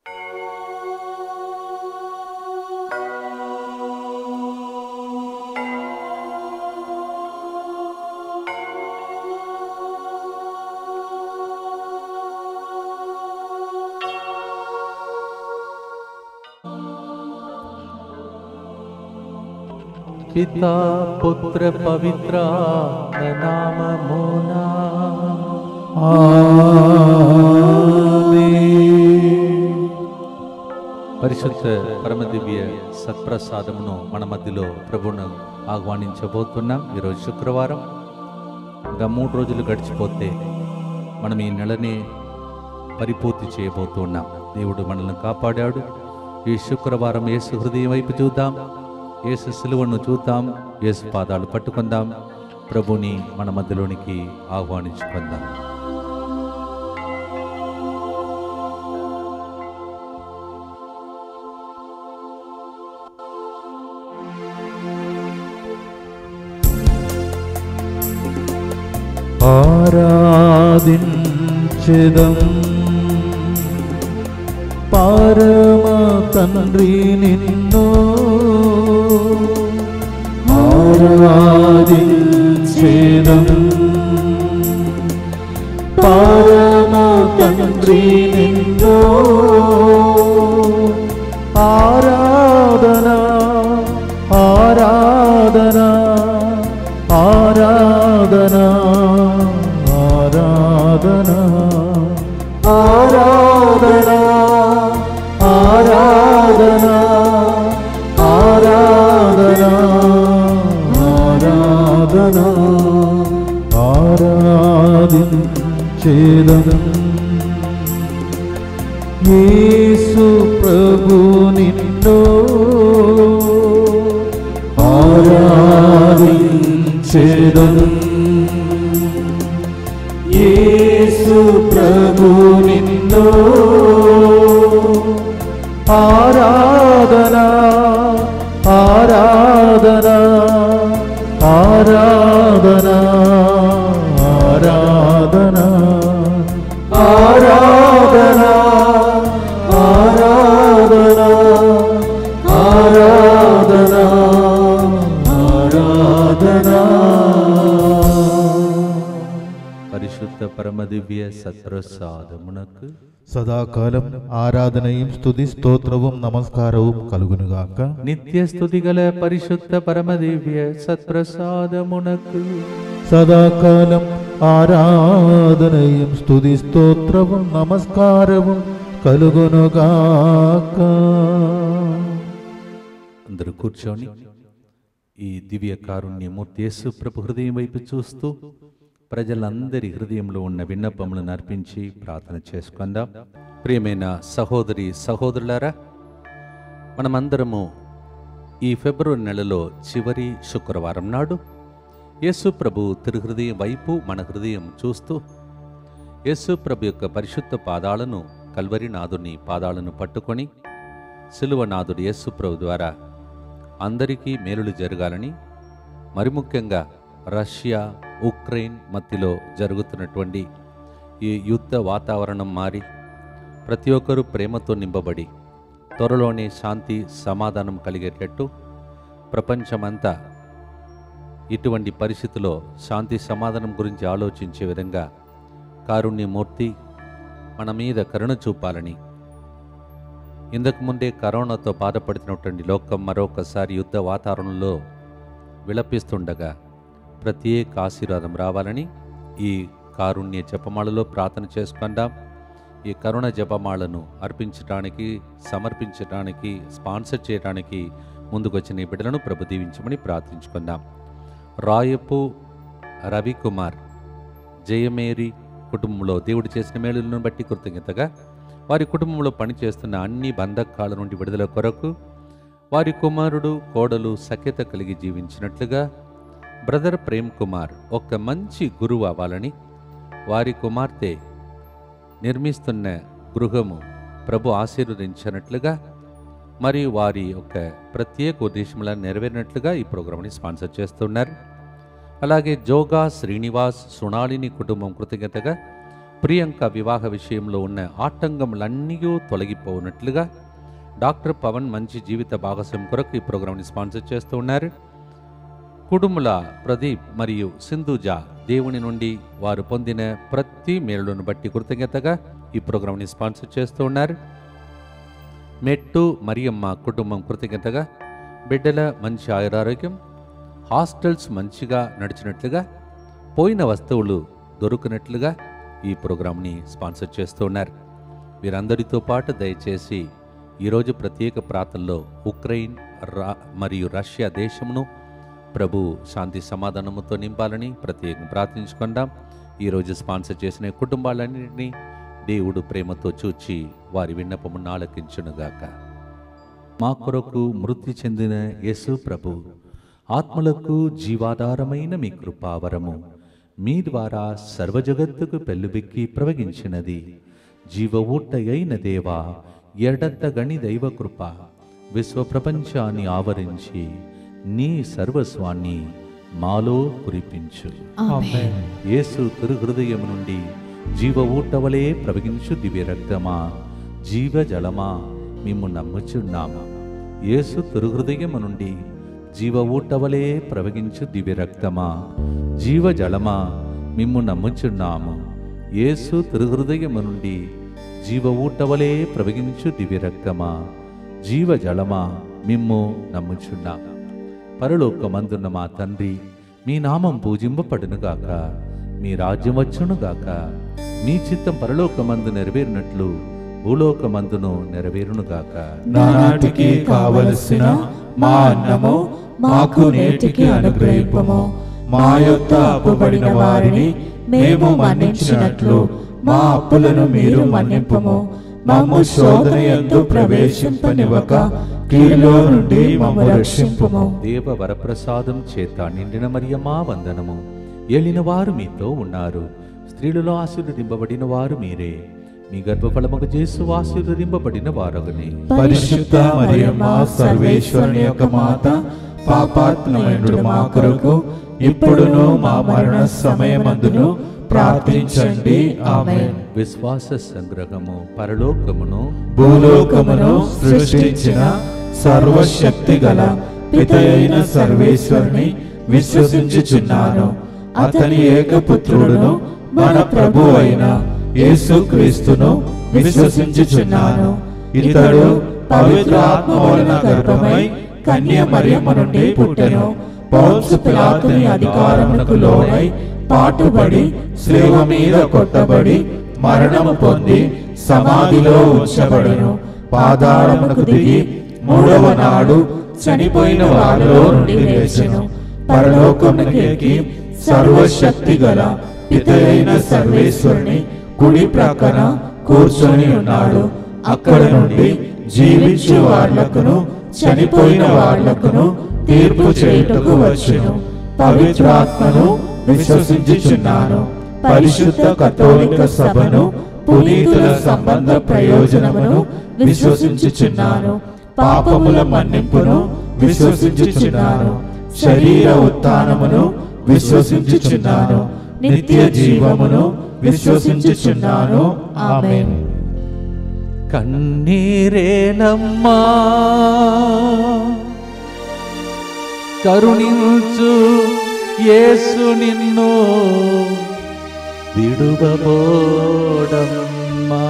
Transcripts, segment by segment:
పితా పుత్ర పవిత్ర నామమునా పరిశుద్ధ పరమదివ్య సత్ప్రసాదమును మన మధ్యలో ప్రభువును ఆహ్వానించబోతున్నాం ఈరోజు శుక్రవారం ఇంకా మూడు రోజులు గడిచిపోతే మనం ఈ నెలని పరిపూర్తి చేయబోతున్నాం దేవుడు మనల్ని కాపాడాడు ఈ శుక్రవారం యేసు హృదయం వైపు చూద్దాం యేసు సిలువను చూద్దాం యేసు పాదాలు పట్టుకుందాం ప్రభుని మన మధ్యలోనికి ఆహ్వానించుకుందాం ఆరాధించెదం పరమ తండ్రి నిన్ను ఆరాధించెదం పరమ తండ్రి నిన్ను ఆరాధన ఆరాధన ఆరాధన ఆరాధన ఆరాధన ఆరాధన ఆరాధన ఆరాధన ఆరాధించేదం యేసు ప్రభు నిన్ను ఆరాధించేదం యేసు ప్రభు నిన్ను ఆరాధన ఆరాధన ఆరాధన ఆరాధన ఆరాధన ఆరాధన ఆరాధన ఆరాధన పరిశుద్ధ పరమదివ్య సత్ప్రసాదమునకు సదాకాలం ఆరాధనയും സ്തുതി സ്തോത്രവും നമസ്കാരവും കലുകുനുകാക്ക నిత్య స్థుతిగల పరిశుద్ధ పరమదివ్య సత్ప్రసాదమునకు സദാകാലം ആരാധനയും സ്തുതി സ്തോത്രവും നമസ്കാരവും കലുകുനുകാക്ക అందరూ కూర్చొని ఈ దివ్య కారుణ్యమూర్తి యేసు ప్రభు హృదయం వైపు చూస్తూ ప్రజలందరి హృదయంలో ఉన్న విన్నపములను అర్పించి ప్రార్థన చేసుకుందాం ప్రియమైన సహోదరి సహోదరులారా మనమందరము ఈ ఫిబ్రవరి నెలలో చివరి శుక్రవారం నాడు యేసు ప్రభు తిరుహృదయం వైపు మన హృదయం చూస్తూ యేసు ప్రభు యొక్క పరిశుద్ధ పాదాలను కల్వరి నాదుని పాదాలను పట్టుకొని సిలువనాథుడు యేసు ప్రభు ద్వారా అందరికీ మేలులు జరగాలని మరి ముఖ్యంగా రష్యా ఉక్రెయిన్ మధ్యలో జరుగుతున్నటువంటి ఈ యుద్ధ వాతావరణం మారి ప్రతి ఒక్కరూ ప్రేమతో నింపబడి త్వరలోనే శాంతి సమాధానం కలిగేటట్టు ప్రపంచమంతా ఇటువంటి పరిస్థితిలో శాంతి సమాధానం గురించి ఆలోచించే విధంగా కారుణ్యమూర్తి మన మీద కరుణ చూపాలని ఇంతకు ముందే కరోనాతో బాధపడుతున్నటువంటి లోకం మరొకసారి యుద్ధ వాతావరణంలో విలపిస్తుండగా ప్రత్యేక ఆశీర్వాదం రావాలని ఈ కారుణ్య జపమాలలో ప్రార్థన చేసుకుందాం ఈ కరుణ జపమాలను అర్పించడానికి సమర్పించడానికి స్పాన్సర్ చేయడానికి ముందుకొచ్చిన ఈ బిడ్డలను ప్రభు దీవించమని ప్రార్థించుకుందాం రాయపు రవికుమార్ జయమేరి కుటుంబంలో దేవుడు చేసిన మేలులను బట్టి కృతజ్ఞతగా వారి కుటుంబంలో పనిచేస్తున్న అన్ని బంధకాల నుండి విడుదల కొరకు వారి కుమారుడు కోడలు సఖ్యత కలిగి జీవించినట్లుగా బ్రదర్ ప్రేమ్ కుమార్ ఒక మంచి గురువు అవ్వాలని వారి కుమార్తె నిర్మిస్తున్న గృహము ప్రభు ఆశీర్వదించినట్లుగా మరియు వారి యొక్క ప్రత్యేక ఉద్దేశంలో నెరవేరినట్లుగా ఈ ప్రోగ్రాంని స్పాన్సర్ చేస్తున్నారు అలాగే జోగా శ్రీనివాస్ సునాళిని కుటుంబం కృతజ్ఞతగా ప్రియాంక వివాహ విషయంలో ఉన్న ఆటంకములన్నీ తొలగిపోనట్లుగా డాక్టర్ పవన్ మంచి జీవిత భాగస్వామి కొరకు ఈ ప్రోగ్రాంని స్పాన్సర్ చేస్తూ ఉన్నారు కుడుముల ప్రదీప్ మరియు సింధుజ దేవుని నుండి వారు పొందిన ప్రతి మేలును బట్టి కృతజ్ఞతగా ఈ ప్రోగ్రాంని స్పాన్సర్ చేస్తూ ఉన్నారు మెట్టు మరియమ్మ కుటుంబం కృతజ్ఞతగా బిడ్డల మంచి ఆయురారోగ్యం హాస్టల్స్ మంచిగా నడిచినట్లుగా పోయిన వస్తువులు దొరుకునట్లుగా ఈ ప్రోగ్రాంని స్పాన్సర్ చేస్తూ ఉన్నారు వీరందరితో పాటు దయచేసి ఈరోజు ప్రత్యేక ప్రాంతంలో ఉక్రెయిన్ రా మరియు రష్యా దేశమును ప్రభు శాంతి సమాధానముతో నింపాలని ప్రత్యేకం ప్రార్థించుకుందాం ఈరోజు స్పాన్సర్ చేసిన కుటుంబాలన్నింటినీ దేవుడు ప్రేమతో చూచి వారి విన్నపమును ఆలకించునుగాక మా కొరకు మృతి చెందిన యేసు ప్రభు ఆత్మలకు జీవాధారమైన మీ కృపావరము మీ ద్వారా సర్వజగత్తుకు పెళ్ళుబెక్కి ప్రవగించినది జీవ ఊట్టయైన దేవా ఎడతగని దైవ కృప విశ్వ ప్రపంచాన్ని ఆవరించి నీ సర్వస్వాన్ని మాలో కురిపించు ఆమేన్ యేసు తిరుహృదయం నుండి జీవ ఊటవలే ప్రవగించు దివ్య రక్తమా జీవ జలమా మేము నమ్ముచున్నాము యేసు తిరుహృదయం నుండి జీవ ఊటవలే ప్రవగించు దివ్య రక్తమా జీవ జలమా మిమ్ము నమ్ముచున్నాము యేసు తిరుహృదయం నుండి జీవ ఊటవలే ప్రవగించు దివ్య రక్తమా జీవ జలమా మిమ్ము నమ్ముచున్నాము పరలోకమందున్న మా తండ్రి మీ నామం పూజింపబడునుగాక మీ రాజ్యం వచ్చునుగాక మీ చిత్తం పరలోకమందు నెరవేరినట్లు భూలోకమందును నెరవేరునుగాక నానాటికి కావలసిన మా అన్నము మాకు నేటికి అనుగ్రహింపము మా యొక్క అప్పుబడిన వారిని మేము మన్నించినట్లు మా అప్పులను మీరు మన్నింపము మమ్ము శోధన ఎందు ప్రవేశింపనివ్వక కీడులో నుండి మమ్ము రక్షింపము దేవ వరప్రసాదం చేత నిండిన మరియమ్మా వందనము ఏలిన వారు మీతో ఉన్నారు స్త్రీలలో ఆశీర్వదింపబడిన వారు మీరే మీ గర్భఫలముకు చేసు ఆశీర్వదింపబడిన వారగనే పరిశుద్ధ మరియమ్మ సర్వేశ్వరుని యొక్క మాత పాపాత్మయుడు మా కొరకు ఇప్పుడును మా మరణ సమయమందును ప్రార్థించండి ఆమేన్ విశ్వాస సంగ్రహము పరలోకమును భూలోకమును సృష్టించిన సర్వశక్తి గల పితయైన సర్వేశ్వరుని విశ్వసించుచున్నాను అతని ఏకపుత్రుడును మన ప్రభు అయిన యేసుక్రీస్తును విశ్వసించుచున్నాను ఇతడు పవిత్ర ఆత్మ వలన గర్భమై కన్య మరియమ్మ నుండి పుట్టెను పౌల్సు పిలాతుని అధికారమునకు లోనై పాటుబడి శిలువ మీద కొట్టబడి మరణము పొంది సమాధిలో ఉంచబడెను పాదాళమునకు దిగి మూడవ నాడు చనిపోయిన వారిలో నుండి లేచెను పరలోకమునకు ఎక్కి సర్వశక్తి గల పితయైన సర్వేశ్వరుని కుడి ప్రక్కన కూర్చొని ఉన్నాడు అక్కడ నుండి జీవించు వాళ్లకును చనిపోయిన వాళ్లకును తీర్పు చేయుటకు వచ్చెను పవిత్రాత్మను విశ్వసించుచున్నాను పరిశుద్ధ కథోలిక సభను పునీతుల సంబంధ ప్రయోజనమును విశ్వసించుచున్నాను పాపముల మన్నింపును విశ్వసించుచున్నాను శరీర ఉత్థానమును విశ్వసించుచున్నాను నిత్య జీవమును విశ్వసించుచున్నాను ఆమేన్ కన్నీరేనమ్మా కరుణించు యేసు నిన్ను విడువబోడమ్మా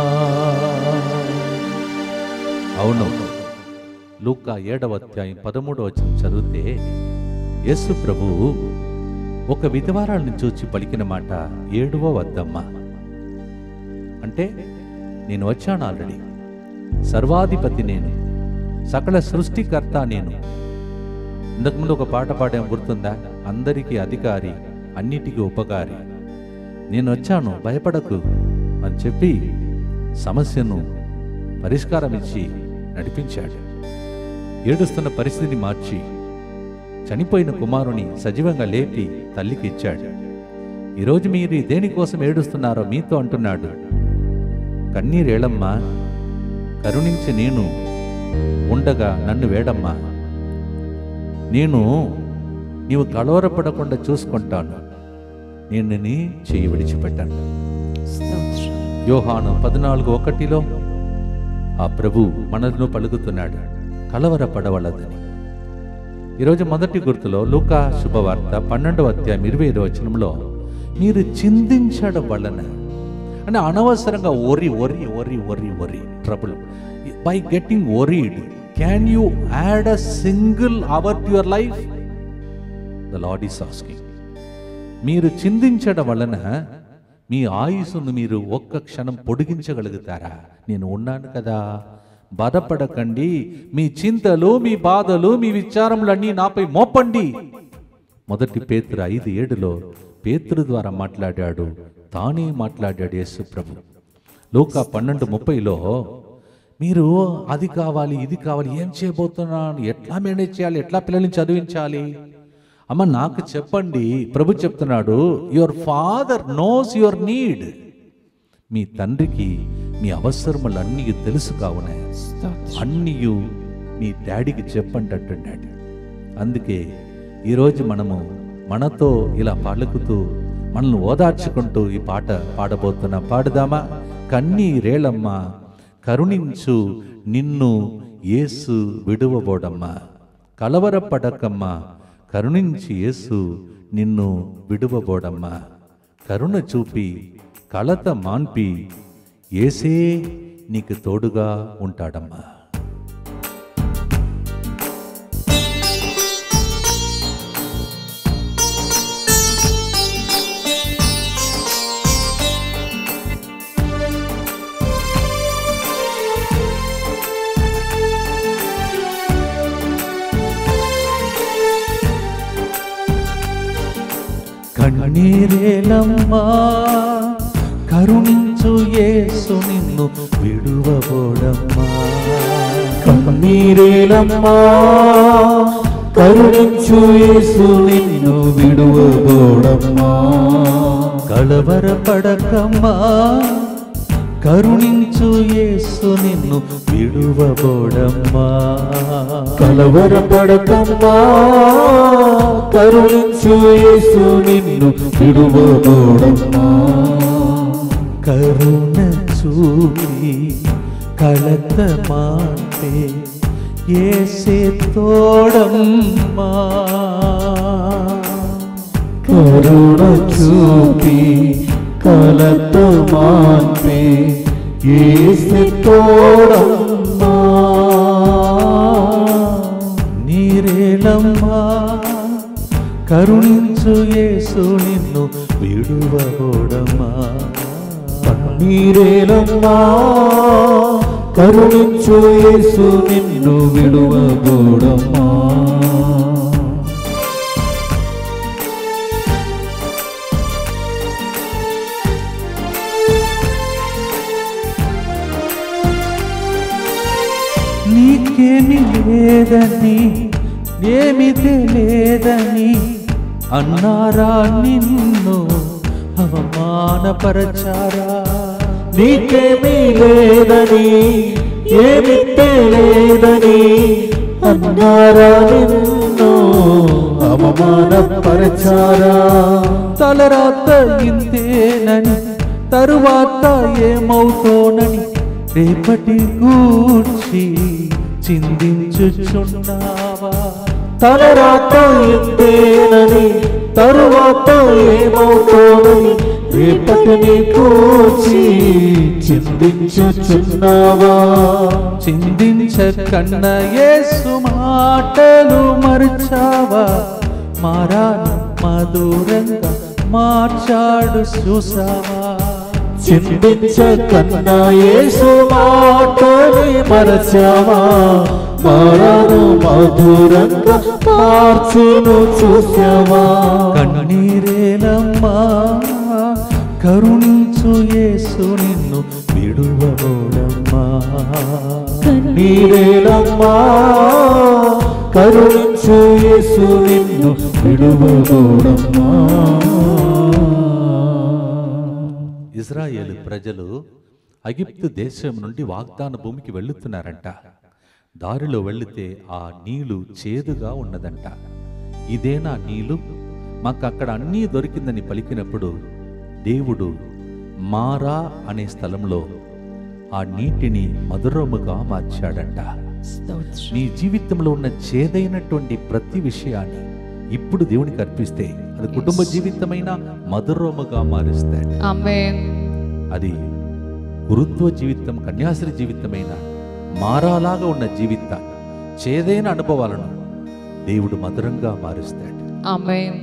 అవును లూకా ఏడవ అధ్యాయం పదమూడవ వచనం చదివితే యేసు ప్రభువు ఒక విధవారాలను చూచి పలికిన మాట ఏడువ వద్దమ్మా అంటే నేను వచ్చాను ఆల్రెడీ సర్వాధిపతి నేను సకల సృష్టికర్త నేను ఇంతకుముందు ఒక పాట పాడాం గుర్తుందా అందరికీ అధికారి అన్నిటికీ ఉపకారి నేను వచ్చాను భయపడకు అని చెప్పి సమస్యను పరిష్కారం ఇచ్చి నడిపించాడు ఏడుస్తున్న పరిస్థితిని మార్చి చనిపోయిన కుమారుని సజీవంగా లేపి తల్లికి ఇచ్చాడు ఈరోజు మీరు దేనికోసం ఏడుస్తున్నారో మీతో అంటున్నాడు కన్నీరేళమ్మా కరుణించి నేను ఉండగా నన్ను వేడమ్మా నేను నీవు కలవరపడకుండా చూసుకుంటాను నేను నీ చెయ్యి విడిచిపెట్టాను స్తోత్రం యోహాను పద్నాలుగు ఒకటిలో ఆ ప్రభు మనలను పలుకుతున్నాడు కలవరపడవలదని ఈరోజు మొదటి గుర్తులో లూకా శుభవార్త పన్నెండవ అధ్యాయం ఇరవై ఐదు వచనంలో మీరు చిందించడం వలన అంటే అనవసరంగా ఒరి worry worry worry worry trouble by getting worried can you add a single hour to your life the Lord is asking మీరు చిందించడం వలన మీ ఆయుస్సును మీరు ఒక్క క్షణం పొడిగించగలుగుతారా నేను ఉన్నాను కదా బాధపడకండి మీ చింతలు మీ బాధలు మీ విచారములన్నీ నాపై మోపండి మొదటి పేతురు ఐదు ఏడులో పేతురు ద్వారా మాట్లాడాడు తానే మాట్లాడాడు యేసు ప్రభు లోక పన్నెండు ముప్పైలో మీరు అది కావాలి ఇది కావాలి ఏం చేయబోతున్నాను ఎట్లా మేనేజ్ చేయాలి ఎట్లా పిల్లల్ని చదివించాలి అమ్మ నాకు చెప్పండి ప్రభు చెప్తున్నాడు your father knows your need మీ తండ్రికి మీ అవసరములన్నీ తెలుసు కావున అన్నీయు మీ డాడీకి చెప్పండి అంటున్నాడు అందుకే ఈరోజు మనము మనతో ఇలా పలుకుతూ మనల్ని ఓదార్చుకుంటూ ఈ పాట పాడబోతున్నాం పాడుదామా కన్నీరేళమ్మా కరుణించు నిన్ను యేసు విడువబోడమ్మా కలవరపడకమ్మా కరుణించి యేసు నిన్ను విడువబోడమ్మా కరుణ చూపి కలత మాన్పి ఏసే నీకు తోడుగా ఉంటాడమ్మా కన్నీరేలమ్మా కరుణించు యేసు నిన్ను విడువబోడమ్మా కన్నీరేలమ్మా కరుణించు యేసు నిన్ను విడువబోడమ్మా కలవరపడకమ్మా కరుణించు యేసు నిన్ను విడువబోడమ్మా కలవరపడకమ్మా కరుణించు యేసు నిన్ను విడువబోడమ్మా కరుణ చూపి కలత మాటే ఏసే తోడమ్మా కరుణ చూపి కలత మాన్పే ఏసు తోడమ్మా నీరేలమ్మా కరుణించు యేసు నిన్ను విడువబోడమ్మా నీరేలమ్మా కరుణించు యేసు నిన్ను విడువబోడమ్మా నీకేమి లేదని ఏమి తెలియదని అన్నారా నిన్ను అవమానపరచారా నీకేమీ లేదని ఏమి తెలియదని అన్నారా నిన్ను అవమానపరచారా తలరాత ఇంతేనని తరువాత ఏమవుతోనని రేపటి గూర్చి చిందించుచున్నావా తలరాత ఇంతేనని తరువాత ఏమవుతోనని రేపటిని కూర్చి చిందించుచున్నావా చిందించకన్న యేసు మాటలు మర్చావా మారాను మధురంగా మార్చాడు చూసావా చిందించకన్నా యేసు మాటని మరచావా మారను మధురంగా మార్చును చూసావా కన్నీరేలమ్మా కరుణించు యేసు నిన్ను విడువబోడమ్మా నీరేలమ్మా కరుణించు యేసు నిన్ను విడువబోడమ్మా ఇజ్రాయేలు ప్రజలు అగిప్తు దేశం నుండి వాగ్దాన భూమికి వెళుతున్నారంట దారిలో వెళితే ఆ నీళ్లు చేదుగా ఉన్నదంట ఇదేనా నీళ్లు మాకు అక్కడ అన్నీ దొరికిందని పలికినప్పుడు దేవుడు మారా అనే స్థలంలో ఆ నీటిని మధురముగా మార్చాడంట స్తోత్రం నీ జీవితంలో ఉన్న చేదైనటువంటి ప్రతి విషయాన్ని ఇప్పుడు దేవునికి అర్పిస్తే అది కుటుంబ జీవితమైన మధురముగా మారుస్తాడు ఆమేన్ అది గురుత్వ జీవితం కన్యాశ్రీ జీవితమైన మారాలాగా ఉన్న జీవితాన్ని చేదైన అనుభవాలను దేవుడు మధురంగా మారుస్తాడు ఆమేన్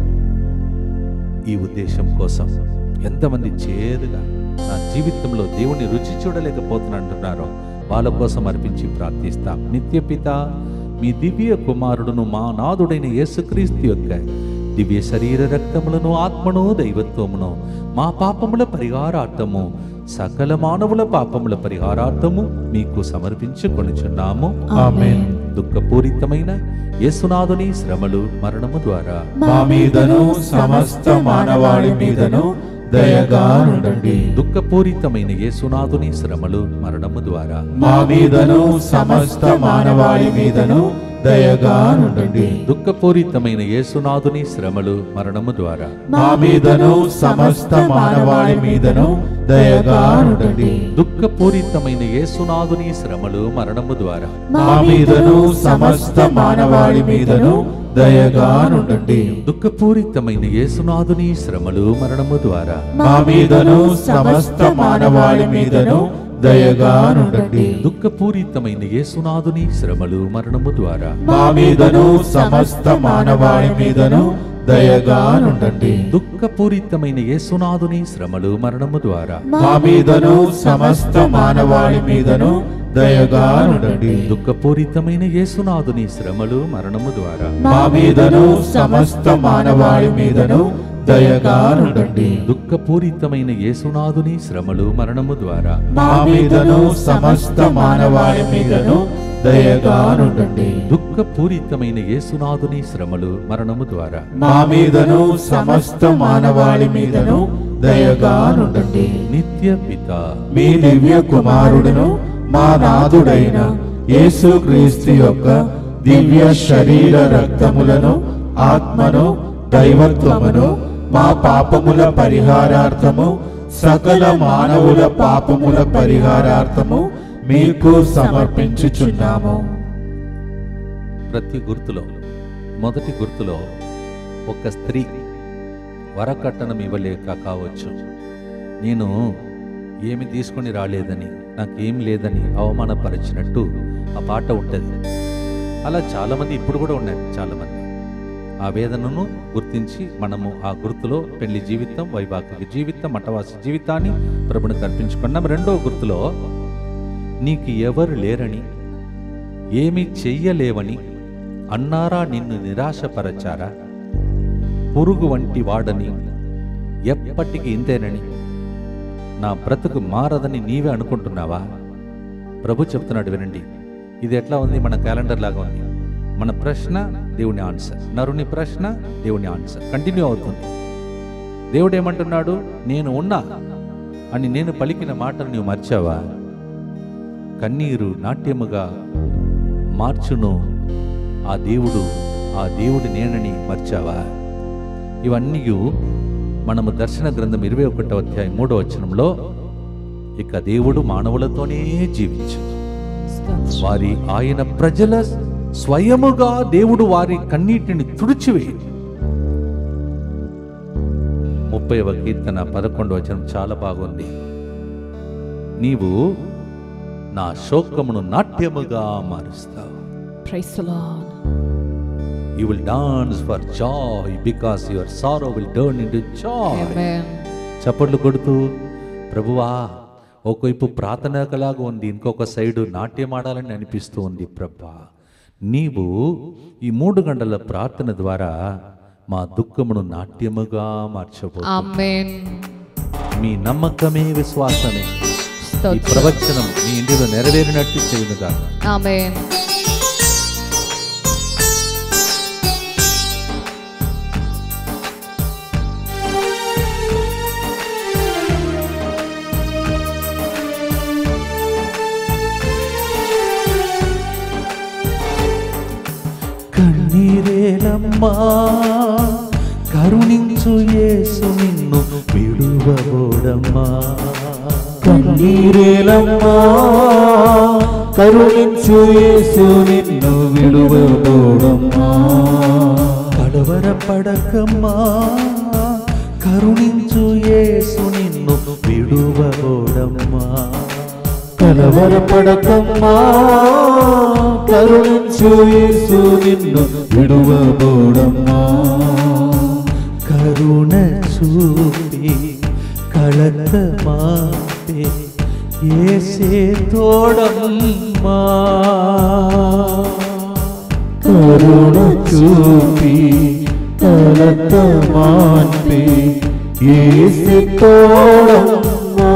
ఈ ఉద్దేశం కోసం ఎంతమంది చేదుగా నా జీవితంలో దేవుని రుచి చూడలేకపోతున్నంటున్నారో వాళ్ళ కోసం అర్పించి ప్రార్థిస్తాం నిత్య పిత మీ దివ్య కుమారుడును మా నాదుడైన యేసుక్రీస్తు యొక్క దివ్య శరీర రక్తములను ఆత్మను దైవత్వమును మా పాపముల పరిహారార్థము సకల మానవుల పాపముల పరిహారార్థము మీకు సమర్పించుకొనుచున్నాము ఆమేన్. దుఃఖపూరితమైన యేసునాథుని శ్రమలు మరణము ద్వారా మా మీదను సమస్త మానవాళి మీదను దయగా నుండండి దుఃఖపూరితమైన యేసునాథుని శ్రమలు మరణము ద్వారా మా మీదను సమస్త మానవాళి మీదను దయగా నుండండి దుఃఖపూరితమైన యేసునాథుని శ్రమలు మరణము ద్వారా మా మీదను సమస్త మానవాళి మీదను దయగా నుండండి దుఃఖపూరితమైన యేసునాథుని శ్రమలు మరణము ద్వారా మా మీదను సమస్త మానవాళి మీదను దయగా నుండండి దుఃఖపూరితమైన యేసునాథుని శ్రమలు మరణము ద్వారా మా మీదను సమస్త మానవాళి మీదను దయగా నుండండి దుఃఖపూరితమైన యేసునాథుని శ్రమలు మరణము ద్వారా మా మీదను సమస్త మానవాళి మీదను దయగా నుండండి దుఃఖపూరితమైన యేసునాథుని శ్రమలు మరణము ద్వారా మా మీదను సమస్త మానవాళి మీదను దయగా నుండండి దుఃఖపూరితమైన యేసునాథుని శ్రమలు మరణము ద్వారా మా మీదను సమస్త మానవాళి మీదను దయగా నుండండి దుఃఖపూరితమైన యేసునాథుని శ్రమలు మరణము ద్వారా మా మీదను సమస్త మానవాళి మీదను దయగా నుండండి దుఃఖపూరితమైన యేసునాథుని శ్రమలు మరణము ద్వారా మా మీదను సమస్త మానవాళి మీదను దయగా నుండండి నిత్య పిత మీ దివ్య కుమారుడును మా నాథుడైన యేసుక్రీస్తు యొక్క దివ్య శరీర రక్తములను ఆత్మను దైవత్వమును మా పాపముల పరిహారార్థము సకల మానవుల పాపముల పరిహారార్థము మీకు సమర్పించుచున్నాము ప్రతి గుర్తులో మొదటి గుర్తులో ఒక స్త్రీ వరకట్నం ఇవ్వలేక కావచ్చు నేను ఏమి తీసుకొని రాలేదని నాకేం లేదని అవమానపరిచినట్టు ఆ పాట ఉంటుంది అలా చాలామంది ఇప్పుడు కూడా ఉన్నారు చాలామంది ఆ వేదనను గుర్తించి మనము ఆ గుర్తులో పెళ్లి జీవితం వైవాహిక జీవితం మఠవాసి జీవితాన్ని ప్రభుని కల్పించుకున్నాం రెండో గుర్తులో నీకు ఎవరు లేరని ఏమి చెయ్యలేవని అన్నారా నిన్ను నిరాశపరచారా పురుగు వంటి వాడని ఎప్పటికీ ఇంతేనని నా బ్రతుకు మారదని నీవే అనుకుంటున్నావా ప్రభు చెప్తున్నాడు వినండి ఇది ఎట్లా ఉంది మన క్యాలెండర్ లాగా ఉంది మన ప్రశ్న దేవుని ఆన్సర్ నరుని ప్రశ్న దేవుని ఆన్సర్ కంటిన్యూ అవుతుంది దేవుడు ఏమంటున్నాడు నేను ఉన్నా అని నేను పలికిన మాటలు నువ్వు మర్చావా కన్నీరు నాట్యముగా మార్చును ఆ దేవుడు ఆ దేవుడి నేనని మర్చావా ఇవన్నీ మనము దర్శన గ్రంథం ఇరవై ఒకటో అధ్యాయం మూడో వచనంలో ఇక దేవుడు మానవులతోనే జీవించు స్తోత్రం వారి ఆయన ప్రజల స్వయముగా దేవుడు వారి కన్నీటిని తుడిచివేయి ముప్పైవ కీర్తన పదకొండు వచనం చాలా బాగుంది నీవు నా శోకమును నాట్యముగా మారుస్తావు praise the Lord you will dance for joy because your sorrow will turn into joy amen చప్పట్లు కొడుతూ ప్రభువా ఒకవైపు ప్రార్థనకలాగా ఉంది ఇంకొక సైడు నాట్యం ఆడాలని అనిపిస్తూ ఉంది ప్రభా నీవు ఈ మూడు గంటల ప్రార్థన ద్వారా మా దుఃఖమును నాట్యముగా మార్చబో ఆమేన్ మీ నమ్మకమే విశ్వాసమే ఈ స్తోత్రం ప్రవచనం మీ ఇంటిలో నెరవేరినట్టు చేయునుగా ఆమేన్ కన్నీరేలమ్మా కరుణించు యేసు నిన్ను విడువ విడువబోడమ్మా కన్నీరేలమ్మా కరుణించు యేసు నిన్ను విడువబోడమ్మా కడవర పడకమ్మా కరుణించు యేసు నిన్ను విడువబోడమ్మా కలవరపడకమ్మా కరుణించు యేసు నిన్ను విడువబోడమ్మా కరుణ చూపి కళక మాపే ఏసే తోడమ్మా కరుణ చూపి కలత మాన్పి ఏసి తోడమ్మా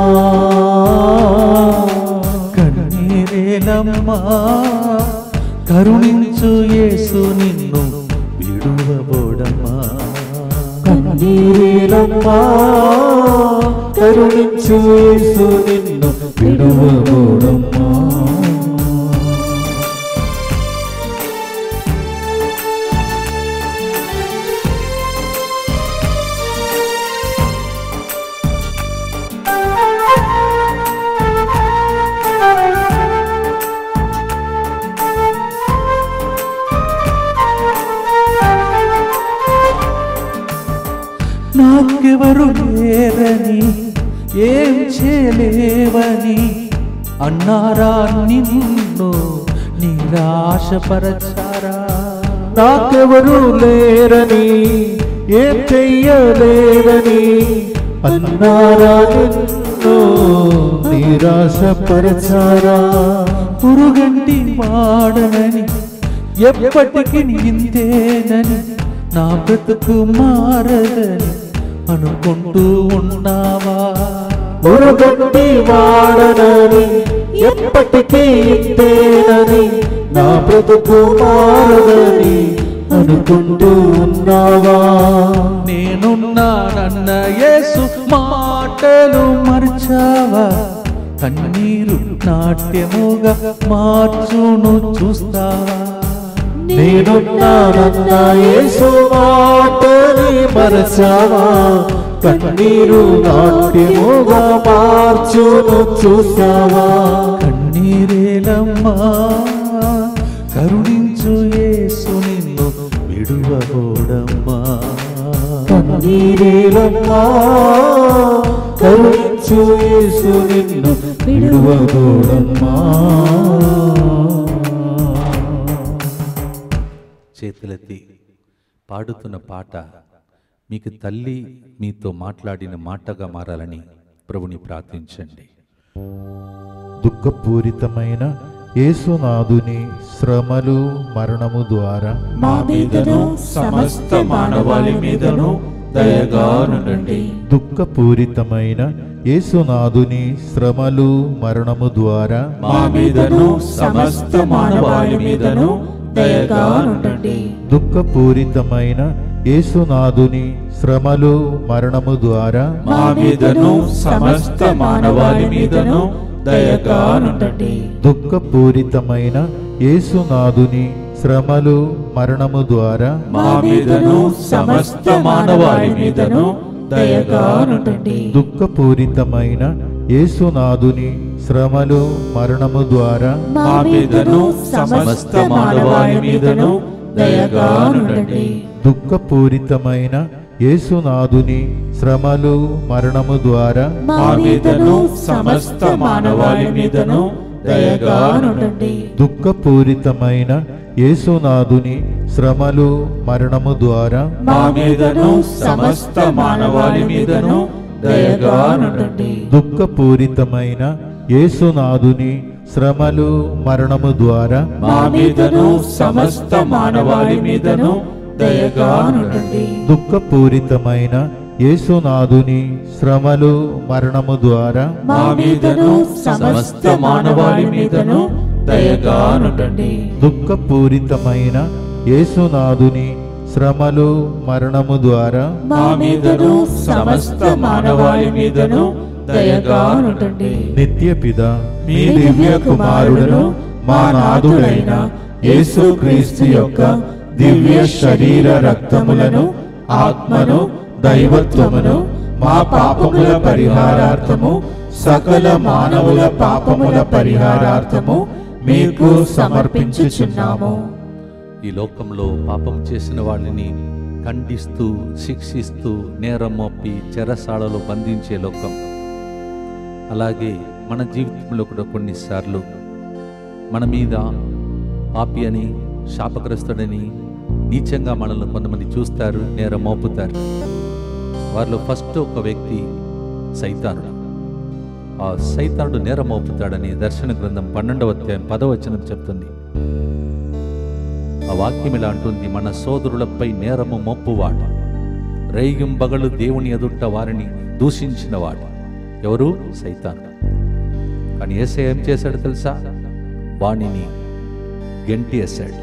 కన్నీరేలమ్మా కరుణించు యేసు నిన్ను విడువబోడమ్మా కన్నీరేలమ్మా కరుణించు యేసు నిన్ను విడువబోడమ్మా నాకెవరు లేరని ఏం చేయలేవని అన్నారా నిన్ను నిరాశపరచారా నాకెవరు లేరని ఏం చెయ్యలేదని అన్నారా నిన్ను నిరాశపరచారా పురుగంటి వాడనని ఎప్పటికీ ఇంతేనని నా బ్రతుకు మారదని అనుకుంటూ ఉన్నావా ఉరగొట్టి వాడనని ఎప్పటికీ ఇంతేనని నా బ్రతుకు మారదని అనుకుంటూ ఉన్నావా నేనున్నానన్న యేసు మాటలు మర్చావా కన్నీరు నాట్యముగా మార్చును చూస్తావా నేనున్నానన్న యేసు మాటని మరచావా కన్నీరు నాట్యముగా మార్చును చూసావా కన్నీరేలమ్మా కరుణించు యేసు నిన్ను విడువబోడమ్మా కన్నీరేలమ్మా కరుణించు యేసు నిన్ను విడువగోడమ్మా చేతులెత్తి పాడుతున్న పాట మీకు తల్లి మీతో మాట్లాడిన మాటగా మారాలని ప్రభుని ప్రార్థించండి దుఃఖపూరితమైన యేసునాథుని శ్రమలు మరణము ద్వారా మా మీదను సమస్త మానవాళి మీదను దయగా నుండండి దుఃఖపూరితమైన యేసునాథుని శ్రమలు మరణము ద్వారా మా మీదను సమస్త మానవాళి మీదను దయగా నుండండి దుఃఖపూరితమైన యేసునాథుని శ్రమలు మరణము ద్వారా మా మీదను సమస్త మానవాళి మీదను దయగా నుండండి దుఃఖపూరితమైన యేసునాథుని శ్రమలు మరణము ద్వారా మా మీదను సమస్త మానవాళి మీదను దయగా నుండండి దుఃఖపూరితమైన యేసునాథుని శ్రమలు మరణము ద్వారా మా మీదను సమస్త మానవాళి మీదను దయగా నుండండి దుఃఖపూరితమైన యేసునాథుని శ్రమలు మరణము ద్వారా మా మీదను సమస్త మానవాళి మీదను దయగా నుండండి దుఃఖపూరితమైన యేసునాథుని శ్రమలు మరణము ద్వారా మా మీదను సమస్త మానవాళి మీదను దయగా నుండండి దుఃఖపూరితమైన యేసునాథుని శ్రమలు మరణము ద్వారా మా మీదను సమస్త మానవాళి మీదను దయగా నుండండి దుఃఖపూరితమైన యేసునాథుని శ్రమలు మరణము ద్వారా మా మీదను సమస్త మానవాళి మీదను దయగా నుండండి దుఃఖపూరితమైన యేసునాథుని శ్రమలు మరణము ద్వారా మా మీదను సమస్త మానవాళి మీదను దయగా నుండండి నిత్య పిద మీ దివ్య కుమారుడును మా నాథుడైన యేసుక్రీస్తు యొక్క దివ్య శరీర రక్తములను ఆత్మను దైవత్వమును మా పాపముల పరిహారార్థము సకల మానవుల పాపముల పరిహారార్థము మీకు సమర్పించుచున్నాము ఈ లోకంలో పాపం చేసిన వాళ్ళని ఖండిస్తూ శిక్షిస్తూ నేరం మోపి చెరసాలలో బంధించే లోకం అలాగే మన జీవితంలో కూడా కొన్నిసార్లు మన మీద పాపి అని శాపగ్రస్తుడని నీచంగా మనల్ని కొంతమంది చూస్తారు నేరం మోపుతారు వారిలో ఫస్ట్ ఒక వ్యక్తి సైతానుడు ఆ సైతానుడు నేరం మోపుతాడని దర్శన గ్రంథం పన్నెండవ అధ్యాయం పదవచనం చెప్తుంది ఆ వాక్యం ఇలా అంటుంది మన సోదరులపై నేరము మోప్పువాడు రైగిం బగలు దేవుని ఎదుట వారిని దూషించినవాడు ఎవరు సైతానుడు కానీ ఏసే ఏం చేశాడు తెలుసా వాణిని గెంటి వేశాడు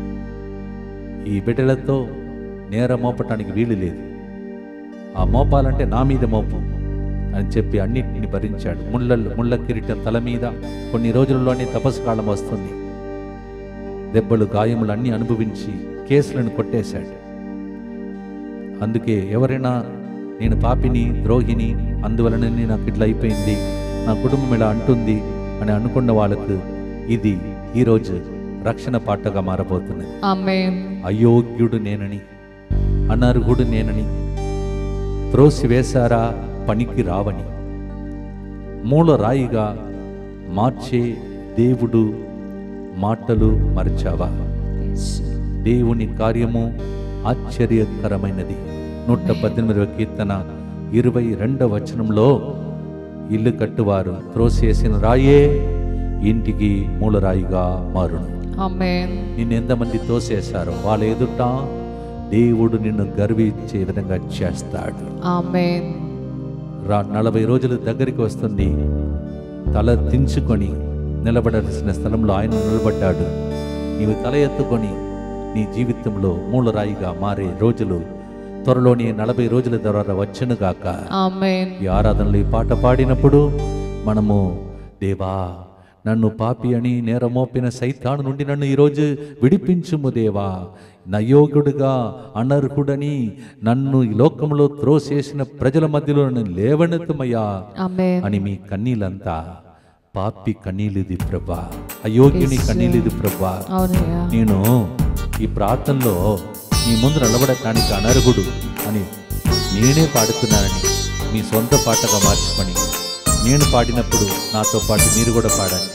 ఈ బిడ్డలతో నేర మోపటానికి వీలు లేదు ఆ మోపాలంటే నా మీద మోపు అని చెప్పి అన్నిటిని భరించాడు ముళ్ళ ముళ్ళ కిరీటం తల మీద కొన్ని రోజుల్లోనే తపస్సు కాలం వస్తుంది దెబ్బలు గాయములు అన్నీ అనుభవించి కేసులను కొట్టేశాడు అందుకే ఎవరైనా నేను పాపిని ద్రోహిని అందువలననే నాకు ఇట్లా అయిపోయింది నా కుటుంబం ఇలా అంటుంది అని అనుకున్న వాళ్ళకు ఇది ఈరోజు రక్షణ పాటగా మారబోతున్నది Amen. అయోగ్యుడు నేనని అనర్హుడు నేనని త్రోసివేశారా పనికి రావని మూల రాయిగా మార్చే దేవుడు మాటలు మరచావా దేవుని కార్యము ఆశ్చర్యకరమైనది నూట పద్దెనిమిదవ కీర్తన ఇరవై రెండవ వచనంలో ఇల్లు కట్టువారు త్రోసేసిన రాయే ఇంటికి మూలరాయిగా మారును Amen. నిన్ను ఎంతమంది తోసేశారో వాళ్ళ ఎదుట దేవుడు నిన్ను గర్వించే విధంగా చేస్తాడు Amen. రా నలభై రోజులు దగ్గరికి వస్తుంది తల దించుకొని నిలబడాల్సిన స్థలంలో ఆయన నిలబడ్డాడు నీవు తల ఎత్తుకొని నీ జీవితంలో మూలరాయిగా మారే రోజులు త్వరలోనే నలభై రోజుల ద్వారా వచ్చునుగాక Amen. ఈ ఆరాధనలో ఈ పాట పాడినప్పుడు మనము దేవా నన్ను పాపి అని నేరమోపిన సైతాను నుండి నన్ను ఈరోజు విడిపించుము దేవా నయోగుడుగా అనర్హుడని నన్ను ఈ లోకంలో త్రోసేసిన ప్రజల మధ్యలో నన్ను లేవనెత్తుమయ్యా Amen. అని మీ కన్నీలంతా పాపి కన్నీలిది ప్రభా అయోగ్యుని కన్నీలిది ప్రభా అవునయ్యా నేను ఈ ప్రార్థనలో నీ ముందు నిలబడటానికి అనర్హుడు అని నేనే పాడుతున్నానని మీ సొంత పాటగా మార్చుకొని నేను పాడినప్పుడు నాతో పాటు మీరు కూడా పాడండి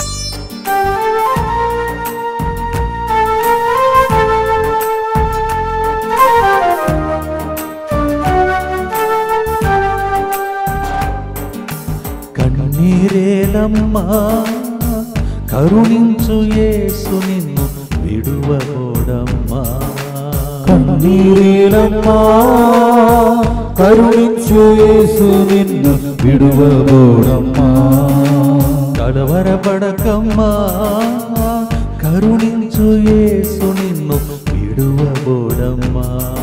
కన్నీరేలమ్మా కరుణించు యేసు నిన్ను విడువబోడమ్మా కన్నీరేలమ్మా కరుణించు యేసు నిన్ను విడువబోడమ్మా కలవరపడకమ్మా కరుణించు యేసు నిన్ను విడువబోడమ్మా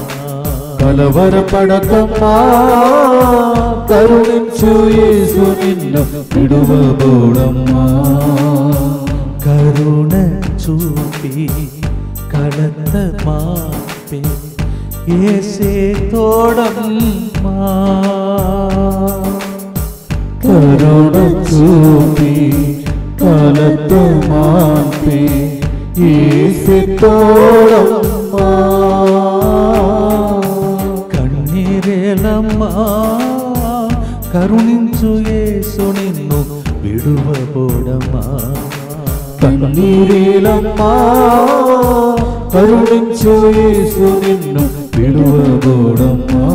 కలవరపడకమ్మా కరుణించు యేసు నిన్ను విడువబోడమ్మా కరుణ చూపి కలత మాపి ఏసే తోడమ్మా కరుణ చూపి కలతో మాపి ఏసి తోడమ్మా కన్నీరేలమ్మా కరుణించు యేసు నిన్ను విడువబోడమ్మా కన్నీరేలమ్మా కరుణించు యేసు నిన్ను విడువబోడమ్మా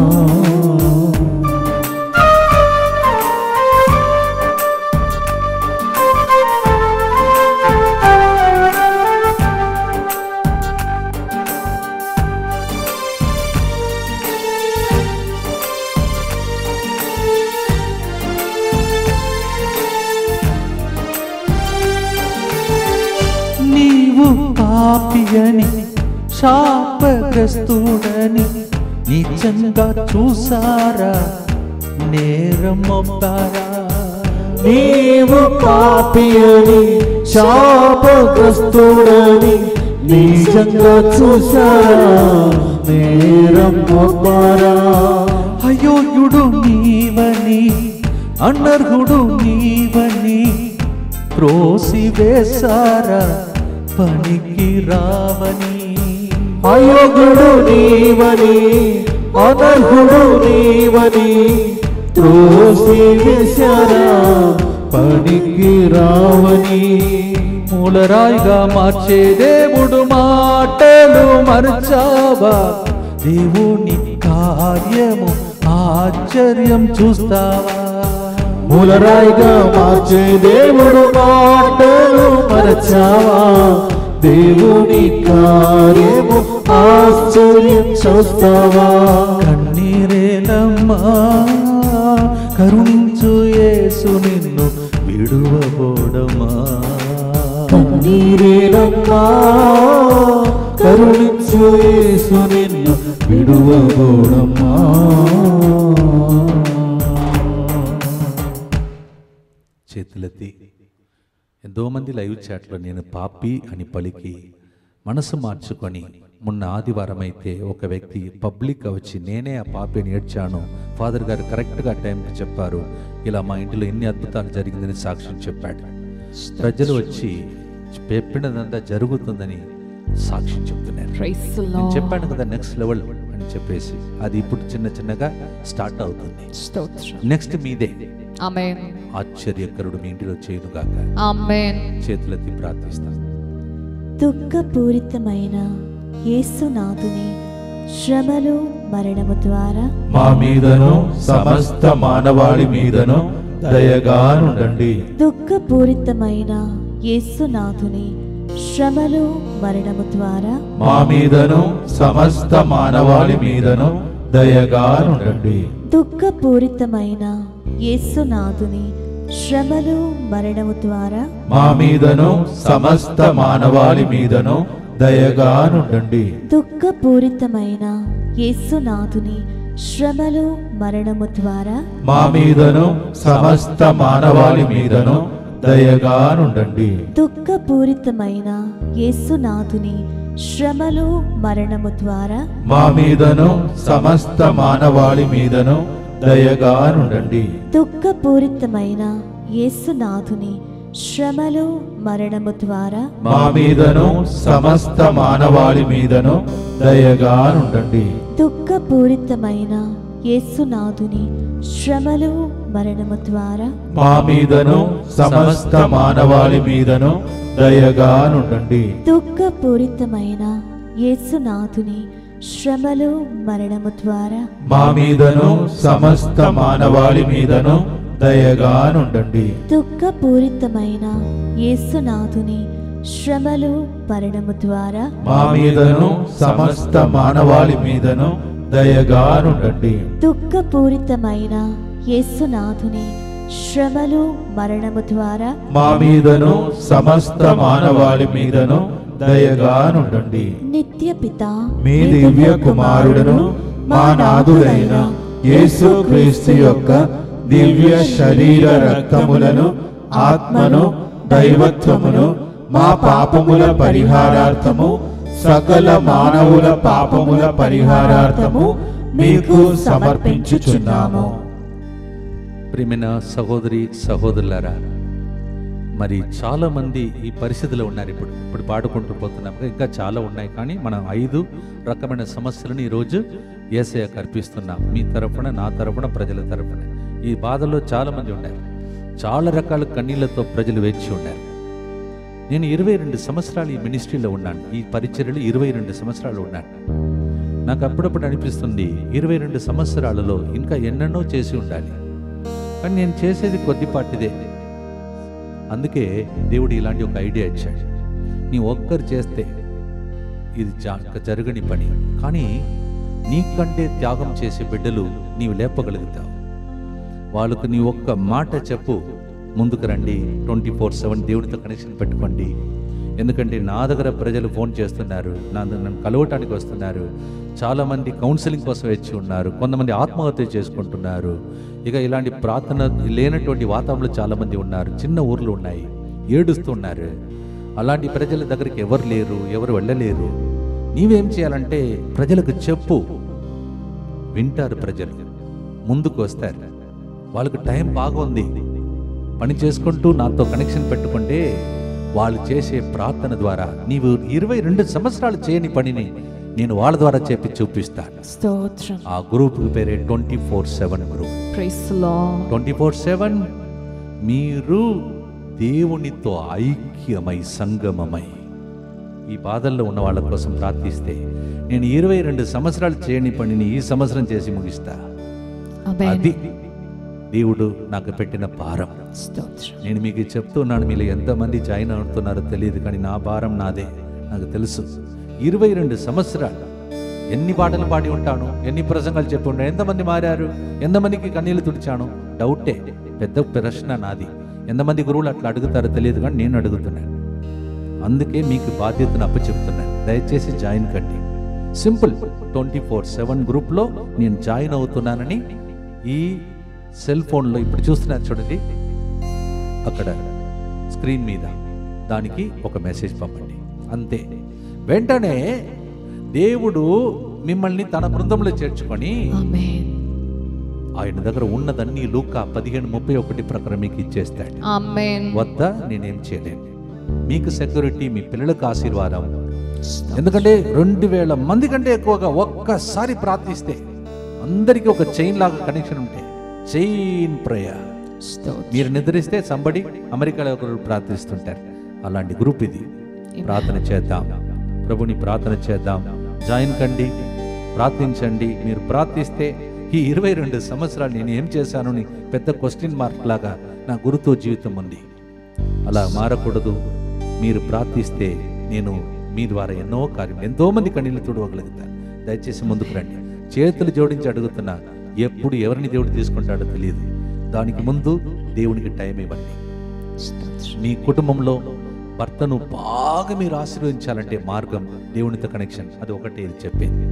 నీవు పాపియని శాపగ్రస్తుడని నీచంగా చూసారా నేరం మొప్పారా నీవు పాపియని శాపగ్రస్తుడని నిజంగా చూసారా నేరం మొప్పారా అయోగ్యుడు నీవని అనర్హుడు నీవని త్రోసి వేసారా పనికి రావని అయోగ్యుడు నీవని అనర్హుడు నీవని త్రోసి వేశారా పనికి రావని మూలరాయిగా మార్చే దేవుడు మాటలు మరచావా దేవుని కార్యము ఆశ్చర్యం చూస్తావా మూలరాయిగా మార్చే దేవుడు మాటలు మరచావా దేవుని కార్యము ఆశ్చర్యం చూస్తావా కన్నీరేలమ్మా కరుణించు యేసు నిన్ను విడువబోడమా కన్నీరేనమ్మా కరుణించు యేసు నిన్ను విడువబోడమ్మా చేతులెత్తి ఎంతోమంది లైవ్ చాట్లో నేను పాపి అని పలికి మనసు మార్చుకొని మొన్న ఆదివారం అయితే ఒక వ్యక్తి పబ్లిక్ వచ్చి నేనే ఆ పాపిని ఏడ్చాను ఫాదర్ గారు కరెక్ట్గా టైంకి చెప్పారు ఇలా మా ఇంటిలో ఎన్ని అద్భుతాలు జరిగిందని సాక్ష్యం చెప్పాడు ప్రజలు వచ్చి చెప్పినదంతా జరుగుతుందని సాక్ష్యం చెప్తున్నారు Praise the నేను Lord. చెప్పాను కదా నెక్స్ట్ లెవెల్ అని చెప్పేసి అది ఇప్పుడు చిన్న చిన్నగా స్టార్ట్ అవుతుంది స్తోత్రం నెక్స్ట్ మీదే ఆమేన్ ఆశ్చర్యకరుడు మీ ఇంటిలో చేయనుగాక ఆమేన్ చేతులెత్తి ప్రార్థిస్తాను దుఃఖపూరితమైన యేసునాథుని శ్రమలు మరణము ద్వారా మా మీదను సమస్త మానవాళి మీదను దయగానుండండి దుఃఖపూరితమైన యేసునాథుని శ్రమలు మరణము ద్వారా మా మీదను సమస్త మానవాళి మీదను దయగానుండండి దుఃఖపూరితమైన యేసునాథుని శ్రమలు మరణము ద్వారా మా మీదను సమస్త మానవాళి మీదను దయగానుండండి దుఃఖపూరితమైన యేసునాథుని శ్రమలు మరణము ద్వారా మా మీదను సమస్త మానవాళి మీదను దయగానుండండి దుఃఖపూరితమైన యేసునాథుని శ్రమలు మరణము ద్వారా మా మీదను సమస్త మానవాళి మీదను దయగానుండండి దుఃఖపూరితమైన యేసునాథుని శ్రమలు మరణము ద్వారా మా మీదను సమస్త మానవాళి మీదను దయగానుండండి దుఃఖపూరితమైన యేసునాథుని శ్రమలు మరణము ద్వారా మా మీదను సమస్త మానవాళి మీదను దయగానుండండి దుఃఖపూరితమైన యేసునాథుని శ్రమలు మరణము ద్వారా మా మీదను సమస్త మానవాళి మీదను దయగానుండండి దుఃఖపూరితమైన యేసునాథుని శ్రమలు మరణము ద్వారా మా మీదను సమస్త మానవాళి మీదను దయగానుండండి దుఃఖపూరితమైన యేసునాథుని శ్రమలు మరణము ద్వారా మా మీదను సమస్త మానవాళి మీదను దయగానుండండి నిత్య పిత మీ దివ్య కుమారుడును మా నాథుడైన యేసు క్రీస్తు యొక్క దివ్య శరీర రక్తములను ఆత్మను దైవత్వమును మా పాపముల పరిహారార్థము సకల మానవుల పాపముల పరిహారార్థము మీకు సమర్పించుచున్నాము ప్రియమైన సహోదరి సహోదరులారా మరి చాలా మంది ఈ పరిస్థితిలో ఉన్నారు ఇప్పుడు ఇప్పుడు పాడుకుంటూ పోతున్నాం కదా, ఇంకా చాలా ఉన్నాయి కానీ మనం ఐదు రకమైన సమస్యలను ఈరోజు ఏసయ్యకు అర్పిస్తున్నాం మీ తరఫున నా తరఫున ప్రజల తరఫున ఈ బాధలో చాలా మంది ఉన్నారు చాలా రకాల కన్నీళ్లతో ప్రజలు వేచి ఉన్నారు నేను ఇరవై రెండు సంవత్సరాలు ఈ మినిస్ట్రీలో ఉన్నాను ఈ పరిచర్యలు ఇరవై రెండు సంవత్సరాలు ఉన్నాను నాకు అప్పుడప్పుడు అనిపిస్తుంది ఇరవై రెండు సంవత్సరాలలో ఇంకా ఎన్నెన్నో చేసి ఉండాలి కానీ నేను చేసేది కొద్దిపాటిదే అందుకే దేవుడు ఇలాంటి ఒక ఐడియా ఇచ్చాడు నీ ఒక్కరు చేస్తే ఇది జా- జరగని పని కానీ నీకంటే త్యాగం చేసే బిడ్డలు నీవు లేపగలుగుతావు వాళ్ళకు నీ ఒక్క మాట చెప్పు ముందుకు రండి ట్వంటీ ఫోర్ సెవెన్ దేవుడితో కనెక్షన్ పెట్టుకోండి ఎందుకంటే నా దగ్గర ప్రజలు ఫోన్ చేస్తున్నారు నా నన్ను కలవటానికి వస్తున్నారు చాలామంది కౌన్సిలింగ్ కోసం వచ్చి ఉన్నారు కొంతమంది ఆత్మహత్య చేసుకుంటున్నారు ఇక ఇలాంటి ప్రార్థన లేనటువంటి వాతావరణంలో చాలామంది ఉన్నారు చిన్న ఊర్లు ఉన్నాయి ఏడుస్తున్నారు అలాంటి ప్రజల దగ్గరికి ఎవరు లేరు ఎవరు వెళ్ళలేరు నీవేం చేయాలంటే ప్రజలకు చెప్పు వింటారు ప్రజలు ముందుకు వస్తారు వాళ్ళకి టైం బాగుంది పని చేసుకుంటూ నాతో కనెక్షన్ పెట్టుకుంటే వాళ్ళు చేసే ప్రార్థన ద్వారా నీవు ఇరవై రెండు సంవత్సరాలు చేయని పనిని నేను వాళ్ళ ద్వారా చెప్పి చూపిస్తాను స్తోత్రం ఆ గ్రూప్ పేరే twenty four seven group praise లా ట్వంటీ ఫోర్ సెవెన్ మీరు దేవునితో ఐక్యమై సంగమమై ఈ బాధల్లో ఉన్న వాళ్ళ కోసం ప్రార్థిస్తే నేను ఇరవై రెండు సంవత్సరాలు చేయని పనిని ఈ సంవత్సరం చేసి ముగిస్తా ఆమేన్ అది దేవుడు నాకు పెట్టిన భారం స్తోత్రం నేను మీకు చెప్తున్నాను మీలో ఎంతమంది జాయిన్ అవుతున్నారో తెలియదు కానీ నా భారం నాదే నాకు తెలుసు ఇరవై రెండు సంవత్సరాలు ఎన్ని పాటలు పాడి ఉంటాను ఎన్ని ప్రసంగాలు చెప్పి ఉంటాను ఎంతమంది మారారు ఎంతమందికి కన్నీళ్లు తుడిచాను డౌటే పెద్ద ప్రశ్న నాది ఎంతమంది గురువులు అట్లా అడుగుతారో తెలియదు కానీ నేను అడుగుతున్నాను అందుకే మీకు బాధ్యతను అప్పచెప్తున్నాను దయచేసి జాయిన్ కండి సింపుల్ ట్వంటీ ఫోర్ సెవెన్ గ్రూప్లో నేను జాయిన్ అవుతున్నానని ఈ సెల్ ఫోన్లో ఇప్పుడు చూస్తున్నారు చూడండి అక్కడ స్క్రీన్ మీద దానికి ఒక మెసేజ్ పంపండి అంతే వెంటనే దేవుడు మిమ్మల్ని తన బృందంలో చేర్చుకొని ఆమేన్ ఆయన దగ్గర ఉన్నదన్నీ లూకా పదిహేను ముప్పై ఒకటి ప్రకారం మీకు ఇచ్చేస్తాడు ఆమేన్ వద్ద నేనేం చేయలేను మీకు సెక్యూరిటీ మీ పిల్లలకు ఆశీర్వాదం ఎందుకంటే రెండు వేల మంది కంటే ఎక్కువగా ఒక్కసారి ప్రార్థిస్తే అందరికీ ఒక చైన్ లాగా కనెక్షన్ ఉంటే చైన్ ప్రేయర్ స్తోత్రం మీరు నిద్రిస్తే సంబడి అమెరికాలో ఒకరు ప్రార్థిస్తుంటారు అలాంటి గ్రూప్ ఇది ప్రార్థన చేద్దాం ప్రభుని ప్రార్థన చేద్దాం జాయిన్ కండి ప్రార్థించండి మీరు ప్రార్థిస్తే ఈ ఇరవై రెండు సంవత్సరాలు నేను ఏం చేశాను అని పెద్ద క్వశ్చన్ మార్క్ లాగా నా గురుతో జీవితం ఉంది అలా మారకూడదు మీరు ప్రార్థిస్తే నేను మీ ద్వారా ఎన్నో కార్యం ఎంతో మంది కన్నీళ్ళు తుడవగలుగుతాను దయచేసి ముందుకు రండి చేతులు జోడించి అడుగుతున్నా ఎప్పుడు ఎవరిని దేవుడు తీసుకుంటాడో తెలియదు దానికి ముందు దేవునికి టైం ఇవ్వండి స్తోత్రం మీ కుటుంబంలో భర్తను బాగా మీరు ఆశీర్వదించాలంటే మార్గం దేవునితో కనెక్షన్ అది ఒకటే ఇది చెప్పేది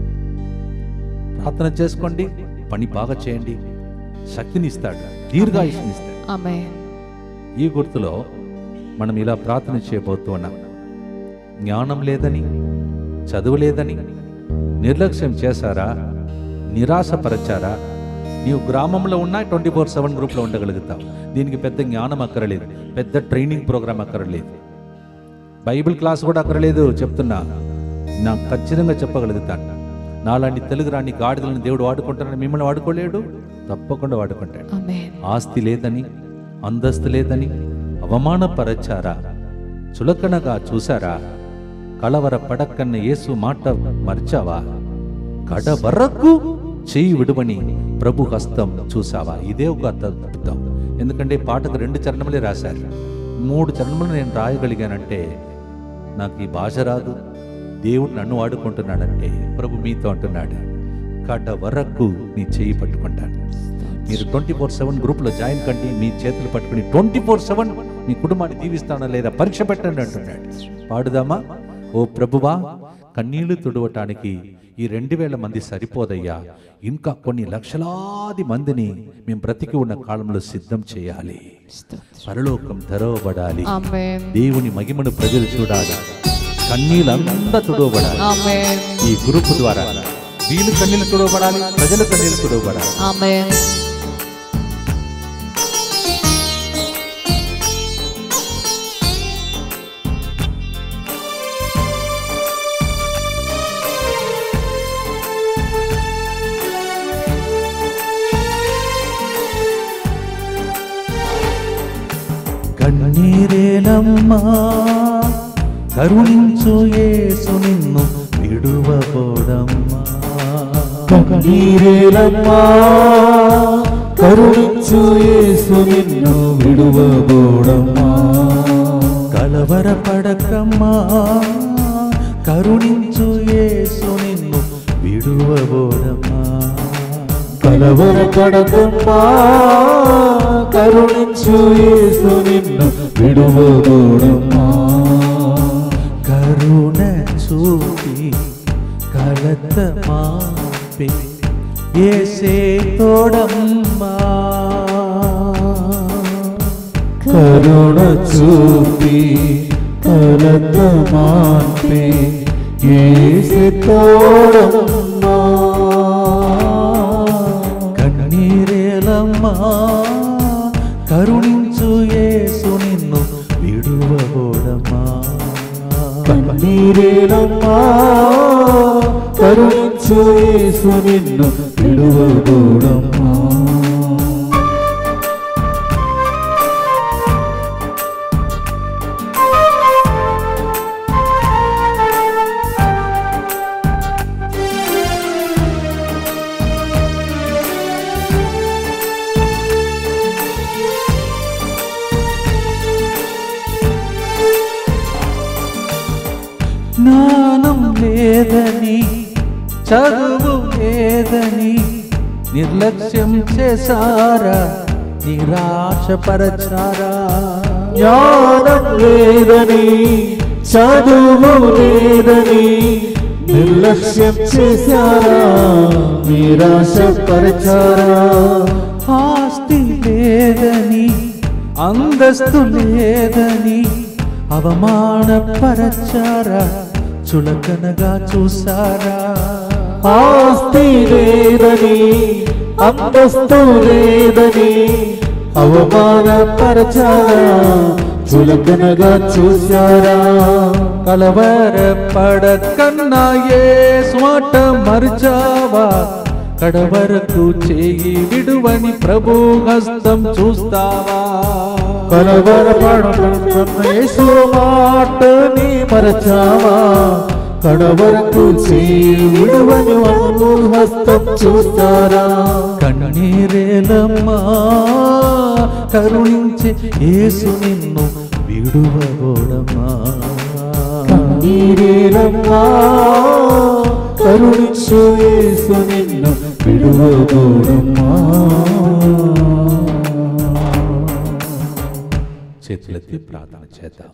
ప్రార్థన చేసుకోండి పని బాగా చేయండి శక్తిని ఇస్తాడు దీర్ఘాయుష్ని ఇస్తాడు ఆమేన్ ఈ గుర్తులో మనం ఇలా ప్రార్థన చేయబోతున్నాం జ్ఞానం లేదని చదువు లేదని నిర్లక్ష్యం చేశారా నిరాశపరచారా నీవు గ్రామంలో ఉన్నా ట్వంటీ ఫోర్ సెవెన్ గ్రూప్లో ఉండగలుగుతావు దీనికి పెద్ద జ్ఞానం అక్కరలేదు పెద్ద ట్రైనింగ్ ప్రోగ్రామ్ అక్కరలేదు బైబిల్ క్లాస్ కూడా అక్కరలేదు చెప్తున్నా నాకు ఖచ్చితంగా చెప్పగలుగుతాను నాలాంటి తెలుగు రాని గాడిదలను దేవుడు వాడుకుంటానని మిమ్మల్ని వాడుకోలేడు తప్పకుండా వాడుకుంటాడు ఆమేన్ ఆస్తి లేదని అంతస్తు లేదని అవమానపరచారా చులకనగా చూసారా కలవర పడక్కన్న యేసు మాట మర్చావా కడ వరకు చేయి విడువని ప్రభు హస్తం చూసావా ఇదే ఒక అద్భుతం ఎందుకంటే పాటకు రెండు చరణములే రాశారు మూడు చరణములు నేను రాయగలిగానంటే నాకు ఈ భాష రాదు దేవుడు నన్ను వాడుకుంటున్నాడంటే ప్రభు మీతో అంటున్నాడు కడ వరకు నీ చేయి పట్టుకుంటాను మీరు ట్వంటీ ఫోర్ సెవెన్ గ్రూప్లో జాయిన్ కండి మీ చేతులు పట్టుకుని ట్వంటీ ఫోర్ సెవెన్ మీ కుటుంబాన్ని దీవిస్తానా లేదా పరీక్ష పెట్టండి అంటున్నాడు పాడుదామా ఓ ప్రభువా కన్నీళ్లు తుడవటానికి ఈ రెండు వేల మంది సరిపోదయ్యా ఇంకా కొన్ని లక్షలాది మందిని మేము బ్రతికి ఉన్న కాలంలో సిద్ధం చేయాలి స్తోత్రం పరలోకం తెరవబడాలి ఆమేన్ దేవుని మహిమను ప్రజలు చూడాలి కన్నీళ్ళంతా తుడవబడాలి ఆమేన్ ఈ గ్రూప్ ద్వారా వీళ్ళు కన్నీళ్ళు తుడవబడాలి ప్రజలు కన్నీళ్ళు తుడవబడాలి ఆమేన్ కన్నీరేలమ్మా కరుణించు యేసు నిన్ను విడువబోడమ్మా కన్నీరేలమ్మా కరుణించు యేసు నిన్ను విడువబోడమ్మా కలవరపడకమ్మా కరుణించు యేసు నిన్ను విడువబోడమ్మా కలవరపడకమ్మా కరుణించు యేసు నిన్ను విడువబోడమ్మా కరుణ చూపి కలత మాపి ఏసే తోడమ్మా కరుణ చూపి కలత మాపే యేసు తోడమ్మా కన్నీరే విడువబోడమ్మా కన్నీరేనమ్మా కరుణించు యేసు నిన్ను విడువబోడమ్మా జ్ఞానం లేదని చదువు లేదని నిర్లక్ష్యం చేశారా నిరాశపరచారా జ్ఞానం లేదని చదువు లేదని నిర్లక్ష్యం చేశారా నిరాశపరచారా ఆస్తి లేదని అంతస్తు లేదని అవమానపరచారా చులకనగా చూసారా ఆస్తి లేదని అంతస్తు లేదని అవమానపరచారా చులకనగా చూశారా కలవరపడకన్నా ఏ స్వాట మర్చావా కడవరకు చేయి విడువని ప్రభు హస్తం చూస్తావా కలవరపడేసు మాటని మరచావా కడవరకు చేయుడవని వను హస్తం చూస్తారా కన్నీరేలమ్మా కరుణించి యేసు నిన్ను విడువబోడమ్మా నీరేనమ్మా కరుణించు యేసు నిన్ను విడువబోడమ్మా చేతులెత్తి ప్రార్థన చేద్దాం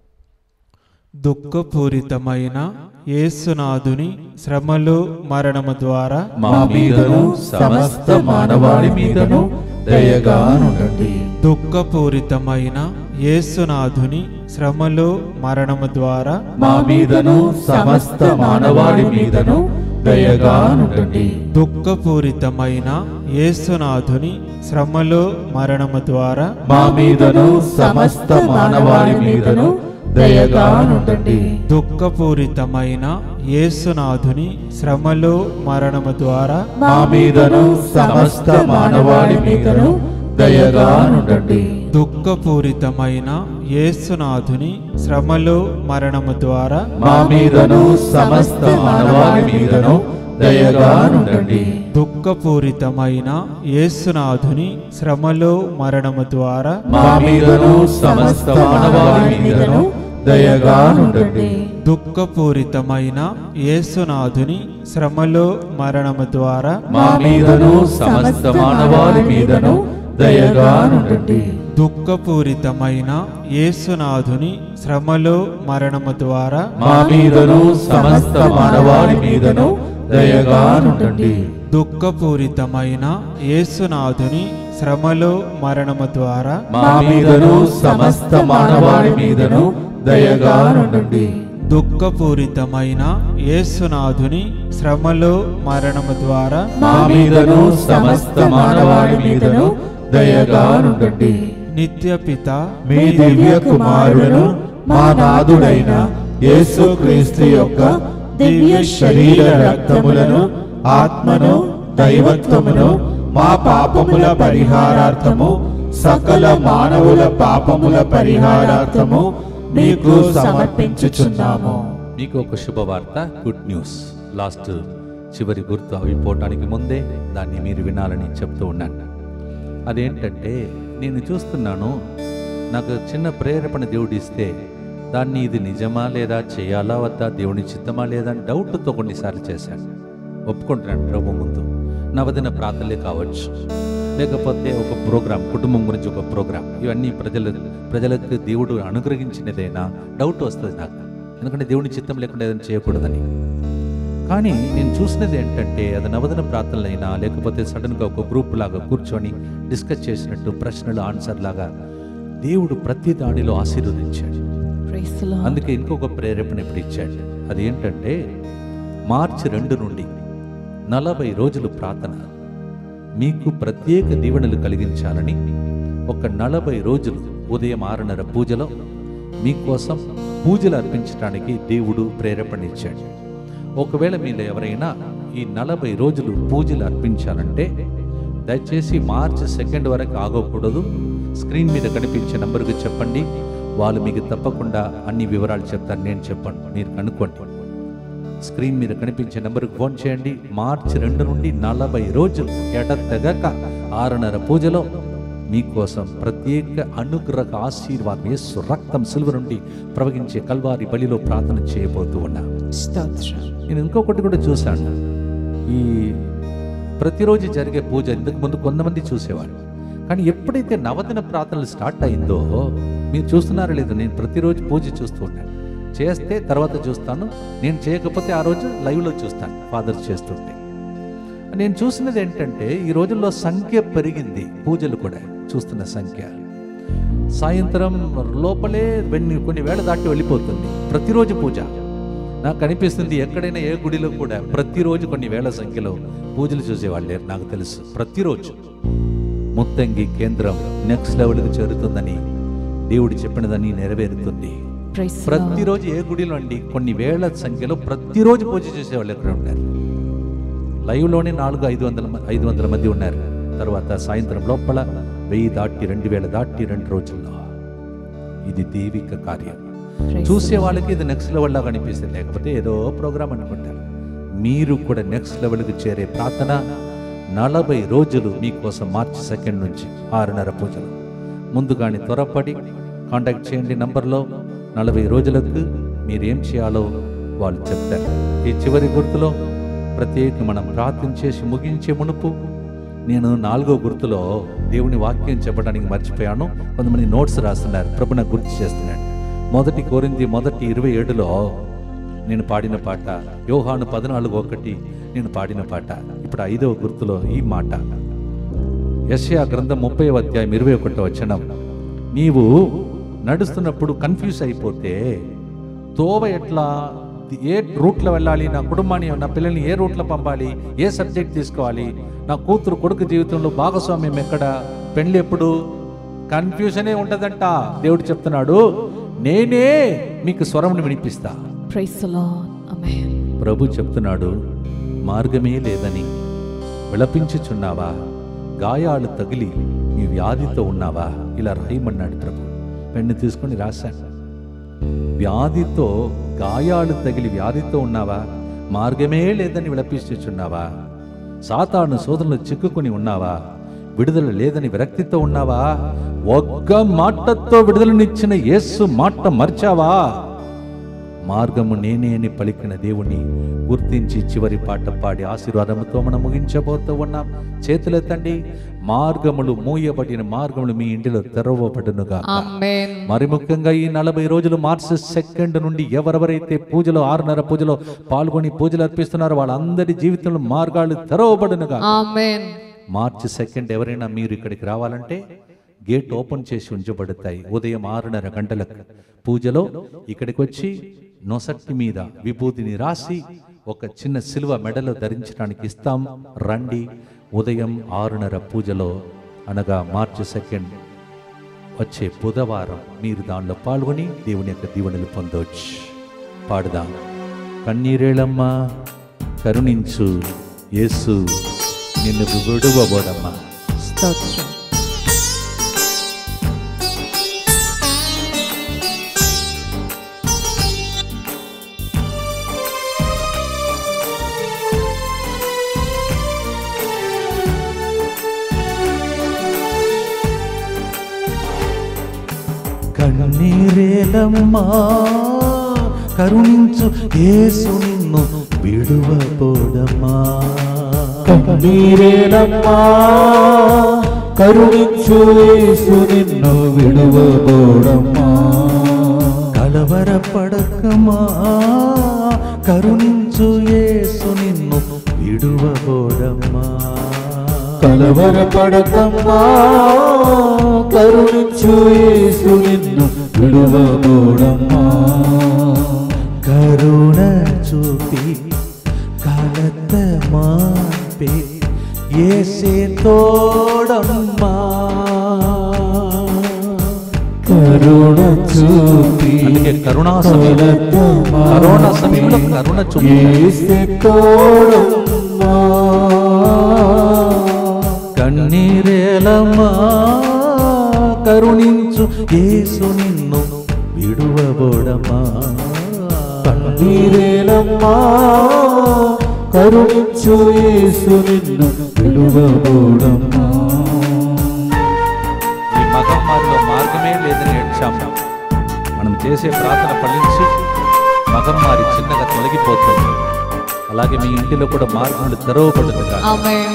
దుఃఖపూరితమైన యేసునాథుని శ్రమలు మరణము ద్వారా మా మీదను సమస్త మానవాళి మీదను దయగా నుండండి దుఃఖపూరితమైన యేసునాథుని శ్రమలు మరణము ద్వారా మా మీదను సమస్త మానవాళి మీదను దయగా నుండండి దుఃఖపూరితమైన యేసునాథుని శ్రమలు మరణము ద్వారా మా మీదను సమస్త మానవాళి మీదను దయగా నుండండి దుఃఖపూరితమైన యేసునాథుని శ్రమలు మరణము ద్వారా మా మీదను సమస్త మానవాళి మీదను దయగా నుండండి దుఃఖపూరితమైన యేసునాథుని శ్రమలు మరణము ద్వారా మా మీదను సమస్త మానవాళి మీదను దయగా నుండండి దుఃఖపూరితమైన యేసునాథుని శ్రమలు మరణము ద్వారా మా మీదను సమస్త మానవాళి మీదను దయగా నుండండి దుఃఖపూరితమైన యేసునాథుని శ్రమలు మరణము ద్వారా మా మీదను సమస్త మానవాళి మీదను దయగా నుండండి దుఃఖపూరితమైన యేసునాథుని శ్రమలు మరణము ద్వారా మా మీదను సమస్త మానవాళి మీదను దయగా నుండండి దుఃఖపూరితమైన యేసునాథుని శ్రమలు మరణము ద్వారా మా మీదను సమస్త మానవాళి మీదను దయగా నుండండి దుఃఖపూరితమైన యేసునాథుని శ్రమలు మరణము ద్వారా మా మీదను సమస్త మానవాళి మీదను దయగా నుండండి నిత్య పిత మీ దివ్య కుమారులను మా నాథుడైన యేసు క్రీస్తు యొక్క దివ్య శరీర రక్తములను ఆత్మను దైవత్వమును మా పాపముల పరిహారార్థము సకల మానవుల పాపముల పరిహారార్థము మీకు సమర్పించుచున్నాము మీకు ఒక శుభవార్త గుడ్ న్యూస్ లాస్ట్ చివరి గుర్తు అయిపోవటానికి ముందే దాన్ని మీరు వినాలని చెప్తూ ఉన్నాను అదేంటంటే నేను చూస్తున్నాను నాకు చిన్న ప్రేరేపణ దేవుడు ఇస్తే దాన్ని ఇది నిజమా లేదా చేయాలా వద్దా దేవుని చిత్తమా లేదా అని డౌట్తో కొన్నిసార్లు చేశాను ఒప్పుకుంటున్నాను ప్రభు ముందు నవదిన ప్రార్థనలే కావచ్చు లేకపోతే ఒక ప్రోగ్రాం కుటుంబం గురించి ఒక ప్రోగ్రాం ఇవన్నీ ప్రజలు ప్రజలకు దేవుడు అనుగ్రహించినదైనా డౌట్ వస్తుంది నాకు ఎందుకంటే దేవుని చిత్తం లేకుండా ఏదైనా చేయకూడదని కానీ నేను చూసినది ఏంటంటే అది నవదన ప్రార్థనలైనా లేకపోతే సడన్గా ఒక గ్రూప్ లాగా కూర్చొని డిస్కస్ చేసినట్టు ప్రశ్నలు ఆన్సర్ లాగా దేవుడు ప్రతి దాడిలో ఆశీర్వదించాడు Praise the Lord. అందుకే ఇంకొక ప్రేరేపణ ఇప్పుడు ఇచ్చాడు అది ఏంటంటే మార్చి రెండు నుండి నలభై రోజులు ప్రార్థన మీకు ప్రత్యేక దీవెనలు కలిగించాలని ఒక నలభై రోజులు ఉదయం ఆరున్నర పూజలో మీకోసం పూజలు అర్పించడానికి దేవుడు ప్రేరేపణ ఇచ్చాడు ఒకవేళ మీరు ఎవరైనా ఈ నలభై రోజులు పూజలు అర్పించాలంటే దయచేసి మార్చి సెకండ్ వరకు ఆగకూడదు స్క్రీన్ మీద కనిపించే నంబర్కి చెప్పండి వాళ్ళు మీకు తప్పకుండా అన్ని వివరాలు చెప్తారు నేను చెప్పండి మీరు కనుక్కోండి స్క్రీన్ మీద కనిపించే నెంబర్కి ఫోన్ చేయండి మార్చి రెండు నుండి నలభై రోజులు ఎడతెగక ఆరున్నర పూజలో మీకోసం ప్రత్యేక అనుగ్రహ ఆశీర్వాదం యేసు రక్తం సిల్వ నుండి ప్రవహించే కల్వారి బలిలో ప్రార్థన చేయబోతూ ఉన్నా స్తోత్రం నేను ఇంకొకటి కూడా చూశాను ఈ ప్రతిరోజు జరిగే పూజ ఇంతకు ముందు కొంతమంది చూసేవాళ్ళు కానీ ఎప్పుడైతే నవదిన ప్రార్థనలు స్టార్ట్ అయిందో మీరు చూస్తున్నారో లేదో నేను ప్రతిరోజు పూజ చూస్తూ ఉంటాను చేస్తే తర్వాత చూస్తాను నేను చేయకపోతే ఆ రోజు లైవ్లో చూస్తాను ఫాదర్ చేస్తుంటే నేను చూసినది ఏంటంటే ఈ రోజుల్లో సంఖ్య పెరిగింది పూజలు కూడా చూస్తున్న సంఖ్య సాయంత్రం లోపలే వెన్ని కొన్ని వేళ దాటి వెళ్ళిపోతుంది ప్రతిరోజు పూజ నాకు అనిపిస్తుంది ఎక్కడైనా ఏ గుడిలో కూడా ప్రతిరోజు కొన్ని వేల సంఖ్యలో పూజలు చూసేవాళ్ళు లేరు నాకు తెలుసు ప్రతిరోజు ముత్తంగి కేంద్రం నెక్స్ట్ లెవెల్కి చేరుతుందని దేవుడు చెప్పినదని నెరవేరుతుంది ప్రైస్ ప్రతిరోజు ఏ గుడిలో అండి కొన్ని వేల సంఖ్యలో ప్రతిరోజు పూజ చేసేవాళ్ళు ఎక్కడ ఉంటారు లైవ్లోనే నాలుగు ఐదు వందల మ- ఐదు వందల మంది ఉన్నారు తర్వాత సాయంత్రం లోపల వెయ్యి దాటి రెండు వేల దాటి రెండు రోజుల్లో ఇది దైవిక కార్యం చూసే వాళ్ళకి ఇది నెక్స్ట్ లెవెల్ లాగా అనిపిస్తుంది లేకపోతే ఏదో ప్రోగ్రామ్ అనుకుంటారు మీరు కూడా నెక్స్ట్ లెవెల్కి చేరే ప్రార్థన నలభై రోజులు మీకోసం మార్చి సెకండ్ నుంచి ఆరున్నర పూజలు ముందుగానే త్వరపడి కాంటాక్ట్ చేయండి నంబర్లో నలభై రోజులకు మీరేం చేయాలో వాళ్ళు చెప్తారు ఈ చివరి గుర్తులో ప్రత్యేక మనం ప్రార్థన చేసి ముగించే మునుపు నేను నాలుగో గుర్తులో దేవుని వాక్యం చెప్పడానికి మర్చిపోయాను కొంతమంది నోట్స్ రాస్తున్నారు ప్రభు నాకు గుర్తు చేస్తున్నాడు మొదటి కోరింది మొదటి ఇరవై ఏడులో నేను పాడిన పాట యోహాను పద్నాలుగు ఒకటి నేను పాడిన పాట ఇప్పుడు ఐదవ గుర్తులో ఈ మాట యెషయా గ్రంథం ముప్పై అధ్యాయం ఇరవై ఒకటో వచనం నీవు నడుస్తున్నప్పుడు కన్ఫ్యూజ్ అయిపోతే తోవ ఎట్లా ఏ రూట్లో వెళ్ళాలి నా కుటుంబాన్ని నా పిల్లల్ని ఏ రూట్లో పంపాలి ఏ సబ్జెక్ట్ తీసుకోవాలి నా కూతురు కొడుకు జీవితంలో భాగస్వామ్యం ఎక్కడ పెళ్ళి ఎప్పుడు కన్ఫ్యూజనే ఉండదంట దేవుడు చెప్తున్నాడు నేనే మీకు స్వరమును వినిపిస్తా ప్రైస్ లార్డ్ ఆమేన్ ప్రభు చెప్తున్నాడు మార్గమే లేదని విలపించుచున్నావా గాయాలు తగిలి నీ వ్యాధితో ఉన్నావా ఇలా రాయమన్నాడు ప్రభు పెన్ను తీసుకొని రాశాను వ్యాధితో గాయాలు తగిలి వ్యాధితో ఉన్నావా మార్గమే లేదని విలపిస్తుచున్నావా సాతాను శోధనలు చిక్కుకుని ఉన్నావా విడుదల లేదని విరక్తితో ఉన్నావా ఒక్క మాటతో విడుదలనిచ్చిన యేసు మాట మర్చావా మార్గము నేనే అని పలికిన దేవుని గుర్తించి చివరి పాట పాడి ఆశీర్వాదముతో మనం ముగించబోతూ ఉన్నాం చేతులెత్తండి మార్గములు మూయబడిన మార్గములు మీ ఇంటిలో తెరవబడునుగా ఆమేన్ మరి ముఖ్యంగా ఈ నలభై రోజులు మార్చి సెకండ్ నుండి ఎవరెవరైతే పూజలో ఆరున్నర పూజలో పాల్గొని పూజలు అర్పిస్తున్నారో వాళ్ళందరి జీవితంలో మార్గాలు తెరవబడునుగా ఆమేన్ మార్చి సెకండ్ ఎవరైనా మీరు ఇక్కడికి రావాలంటే గేట్ ఓపెన్ చేసి ఉంచబడతాయి ఉదయం ఆరున్నర గంటలకు పూజలో ఇక్కడికి వచ్చి నొసట్టి మీద విభూతిని రాసి ఒక చిన్న సిలువ మెడలో ధరించడానికి ఇస్తాం రండి ఉదయం ఆరున్నర పూజలో అనగా మార్చి సెకండ్ వచ్చే బుధవారం మీరు దానిలో పాల్గొని దేవుని యొక్క దీవెనలు పొందవచ్చు పాడుదాం కన్నీరేళమ్మా కరుణించు యేసు నిన్ను విడువబోడమ్మా స్తోత్రం కన్నీరేలమ్మా కరుణించు యేసు నిన్ను విడువబోడమ్మా కన్నీరేలమ్మా కరుణించు యేసు నిన్ను విడువబోడమ్మా కలవరపడకమా కరుణించు యేసు నిన్ను విడువబోడమ్మా కలవరపడకమ్మా కరుణించు యేసు నిన్ను విడువబోడమ్మా కరుణ చూపి కలత మాపే ఏసే తోడమ్మా కరుణ కరుణ చూపి అందుకే కరుణా సమయంలో కరోనా సమయంలో కరుణ చూపి ఏసే తోడమ్మా కన్నీరేలమ్మా కరుణించు యేసు నిన్ను విడువబోడమ్మా నీరేలమ్మా కరుణించు యేసు నిన్ను విడువబోడమ్మా ఈ మగమ్మారిలో మార్గమే లేదని ఏడ్చాము మనం చేసే ప్రార్థన ఫలించి మగమ్మారి చిన్నగా తొలగిపోతుంది అలాగే మీ ఇంటిలో కూడా మార్గములు తెరవబడుతుంది కాదు Amen.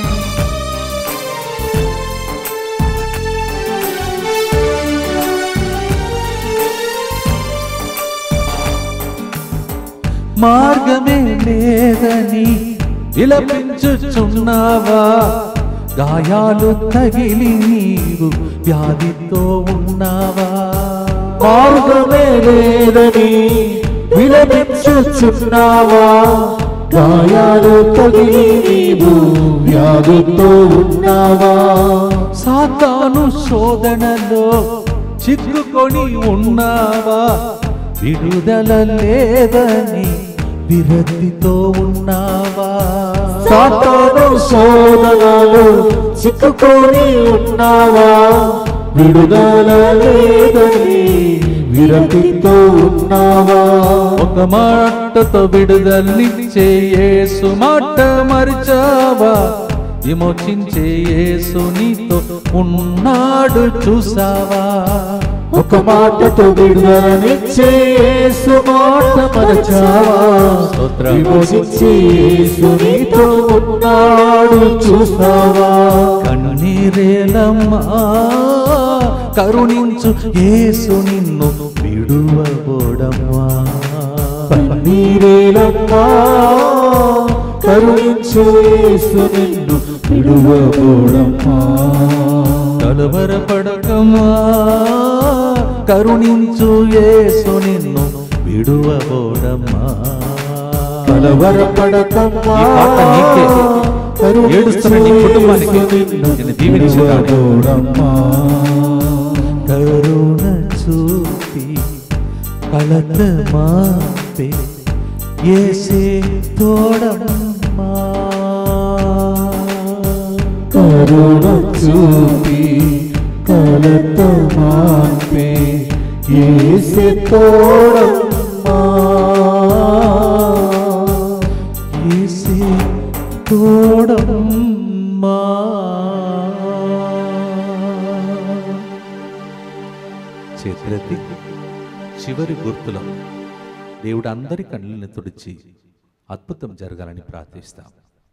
మార్గమే లేదని విలపించుచున్నావా గాయాలు తగిలి నీవు వ్యాధితో ఉన్నావా మార్గమే లేదని విలపించుచున్నావా గాయాలు తగిలి నీవు వ్యాధితో ఉన్నావా సాతాను శోధనలో చిక్కుకొని ఉన్నావా విడుదల లేదని విరక్తితో ఉన్నావా సాతాను శోధనలు చిక్కుకొని ఉన్నావా విడుదల లేదని విరక్తితో ఉన్నావా ఒక మాటతో విడుదలిచ్చే యేసు మాట మరిచావా విమోచించే యేసు నీతో ఉన్నాడు చూసావా ఒక మాటతో విడుదలనిచ్చే యేసు మాట మరచావా స్తోత్రం. విమోచించి యేసు నీతో ఉన్నాడు చూసావా కన్నీరేలమ్మా కరుణించు యేసు నిన్ను విడువబోడమ్మా నీరేలమ్మా కరుణించు యేసు నిన్ను విడువబోడమ్మా కలవరపడకమ్మా కరుణించు యేసు నిన్ను విడువబోడమ్మా కలవరపడకమ్మా ఈ పాట నీకే. కరుణించు ఏడుస్తున్న నీ కుటుంబానికి యేసు నిన్ను నేను దీవించుగాక. విడువబోడమ్మా కరుణ చూపి కలత మాపే ఏసే తోడమ్మా కరుణ చూపి కలత మాపే ఏసే తోడమ్మా ఏసే తోడమ్మా చేతులెత్తి చివరి గుర్తులో దేవుడు అందరి కళ్ళని తుడిచి అద్భుతం జరగాలని ప్రార్థిస్తాం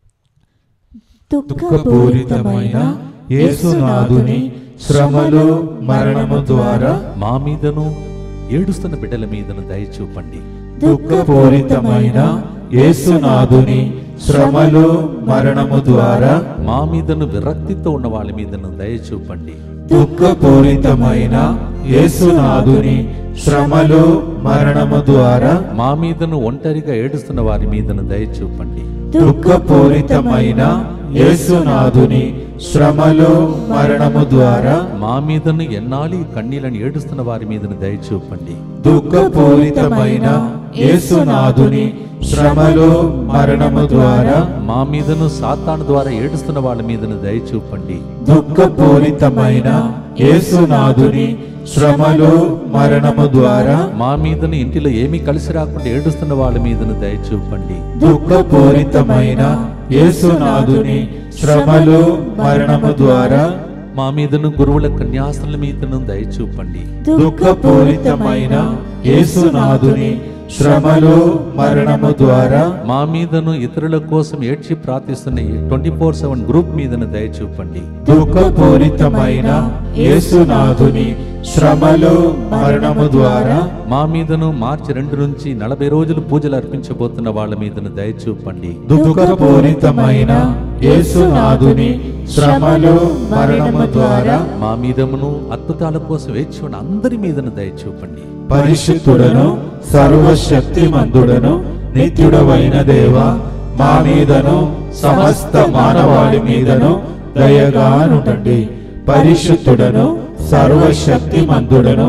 దుఃఖపూరితమైన యేసునాథుని శ్రమలు మరణము ద్వారా మా మీదను ఏడుస్తున్న బిడ్డల మీదను దయ చూపండి దుఃఖపూరితమైన యేసునాథుని శ్రమలు మరణము ద్వారా మా మీదను విరక్తితో ఉన్న వాళ్ళ మీదను దయ చూపండి దుఃఖపూరితమైన యేసునాథుని శ్రమలు మరణము ద్వారా మా మీదను ఒంటరిగా ఏడుస్తున్న వారి మీదను దయ చూపండి దుఃఖపూరితమైన యేసునాథుని శ్రమలు మరణము ద్వారా మా మీదను ఎన్నాళ్ళు ఈ కన్నీలను ఏడుస్తున్న వారి మీదను దయ చూపండి దుఃఖపూరితమైన యేసునాథుని శ్రమలు మరణము ద్వారా మా మీదను సాతాను ద్వారా ఏడుస్తున్న వాళ్ళ మీదను దయ చూపండి దుఃఖపూరితమైన యేసునాథుని శ్రమలు మరణము ద్వారా మా మీదను ఇంటిలో ఏమీ కలిసి రాకుండా ఏడుస్తున్న వాళ్ళ మీదను దయ చూపండి దుఃఖపూరితమైన యేసునాథుని శ్రమలు మరణము ద్వారా మా మీదను గురువుల కన్యాస్తుల మీదను దయ చూపండి దుఃఖపూరితమైన యేసునాథుని శ్రమలు మరణము ద్వారా మా మీదను ఇతరుల కోసం ఏడ్చి ప్రార్థిస్తున్న ట్వంటీ ఫోర్ సెవెన్ గ్రూప్ మీదను దయ చూపండి దుఃఖపూరితమైన యేసునాథుని శ్రమలు మరణము ద్వారా మా మీదను మార్చి రెండు నుంచి నలభై రోజులు పూజలు అర్పించబోతున్న వాళ్ళ మీదను దయ చూపండి దుఃఖపూరితమైన యేసునాథుని శ్రమలు మరణము ద్వారా మా మీదమును అద్భుతాల కోసం వేచి ఉన్న అందరి మీదను దయ చూపండి పరిశుద్ధుడను సర్వశక్తిమంతుడను నిత్యుడవైన దేవ మా మీదను సమస్త మానవాళి మీదను దయగా నుండండి పరిశుద్ధుడను సర్వశక్తిమంతుడను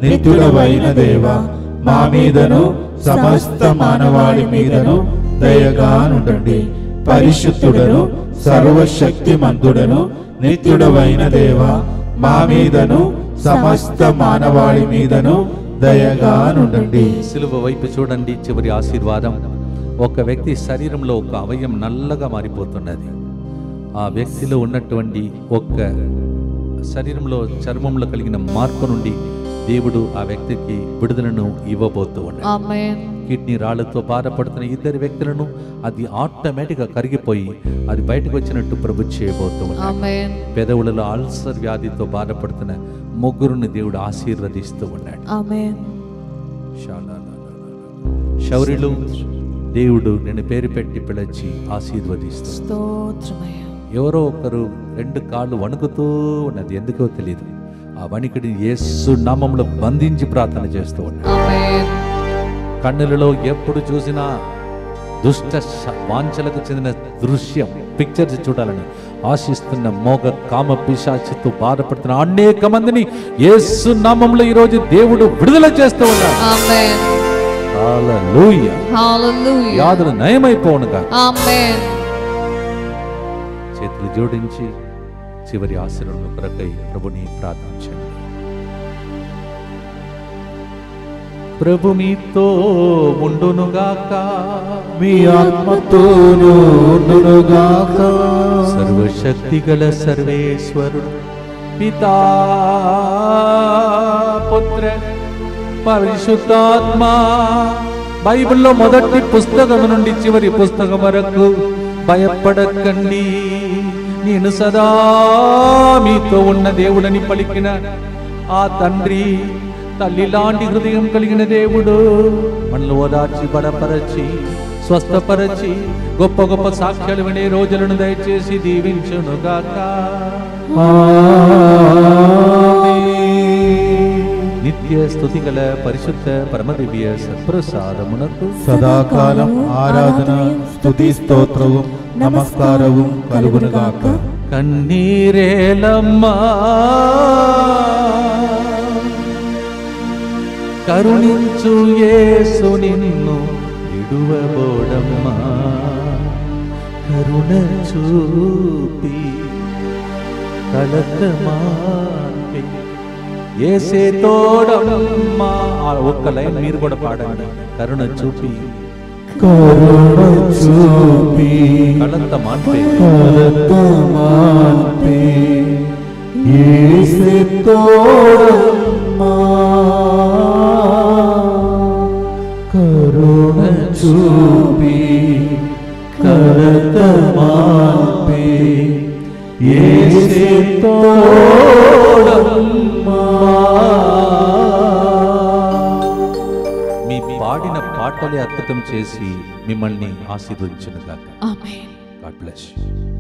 నిత్యుడవైన దేవ మా మీదను సమస్త మానవాళి మీదను దయగా నుండండి పరిశుద్ధుడను సర్వశక్తిమంతుడను నిత్యుడవైన దేవ మా మీదను సమస్త మానవాళి మీదను దయగా నుండండి సిలువ వైపు చూడండి చివరి ఆశీర్వాదం ఒక వ్యక్తి శరీరంలో ఒక అవయం నల్లగా మారిపోతున్నది ఆ వ్యక్తిలో ఉన్నటువంటి ఒక్క శరీరంలో చర్మంలో కలిగిన మార్పు నుండి దేవుడు ఆ వ్యక్తికి విడుదలను ఇవ్వబోతూ ఉన్నాడు Amen. కిడ్నీ రాళ్లతో బాధపడుతున్న ఇద్దరు వ్యక్తులను అది ఆటోమేటిక్గా కరిగిపోయి అది బయటకు వచ్చినట్టు ప్రభు చేయబోతూ ఉన్నాడు Amen. పెదవులలో అల్సర్ వ్యాధితో బాధపడుతున్న ముగ్గురుని దేవుడు ఆశీర్వదిస్తూ ఉన్నాడు ఆమెన్ శౌర్యులు దేవుడు నేను పేరు పెట్టి పిలిచి ఆశీర్వదిస్తూ స్తోత్రమయ్యా ఎవరో ఒకరు రెండు కాళ్ళు వణుకుతూ ఉన్నది ఎందుకో తెలియదు ఆ వణికిడిని యేసు నామంలో బంధించి ప్రార్థన చేస్తూ ఉన్నాడు Amen. కన్నులలో ఎప్పుడు చూసినా దుష్ట శ- వాంఛలకు చెందిన దృశ్యం పిక్చర్స్ చూడాలని ఆశిస్తున్న మోగ కామ పిశాచితో బాధపడుతున్న అనేక మందిని యేసు నామంలో ఈరోజు దేవుడు విడుదల చేస్తూ ఉన్నాడు Amen. హల్లెలూయా. Hallelujah. వ్యాధులు నయమైపోనుగా Amen. చేతులు జోడించి చివరి ఆశీర్వాదం కొరకై ప్రభుని ప్రార్థించండి ప్రభు మీతో ఉండునుగాక మీ ఆత్మతోనూ ఉండునుగాక. సర్వశక్తి గల సర్వేశ్వరుడు పితా పుత్ర పరిశుద్ధాత్మ బైబిల్లో మొదటి పుస్తకం నుండి చివరి పుస్తకం వరకు భయపడకండి నేను సదా మీతో ఉన్న దేవుడని పలికిన ఆ తండ్రి తల్లి లాంటి హృదయం కలిగిన దేవుడు మనల్ని ఓదార్చి బలపరచి స్వస్థపరచి గొప్ప గొప్ప సాక్ష్యాలు వినే రోజులను దయచేసి దీవించునుగాక నిత్య స్తుతి గల పరిశుద్ధ పరమదివ్య సత్ప్రసాదమునకు సదాకాలం ఆరాధన స్తుతి స్తోత్రവും నమస్కారവും కలుగునుగాక కన్నీరేలమ్మా కరుణించు యేసు నిన్ను విడువబోడమ్మా కరుణ చూపి కలకమాపి ఏసే తోడమ్మా ఆ ఒక్క లైన్ మీరు కూడా పాడండి కరుణ చూపి కరుణ చూపి కళంత మాన్పే కలతమాన్పే యేసు తోడమ్మా కరుణ చూపి కలతమాన్పే యేసు తోడమ్మా మీ పాడిన పాటలే అద్భుతం చేసి మిమ్మల్ని ఆశీర్వదించును గాక Amen. God bless you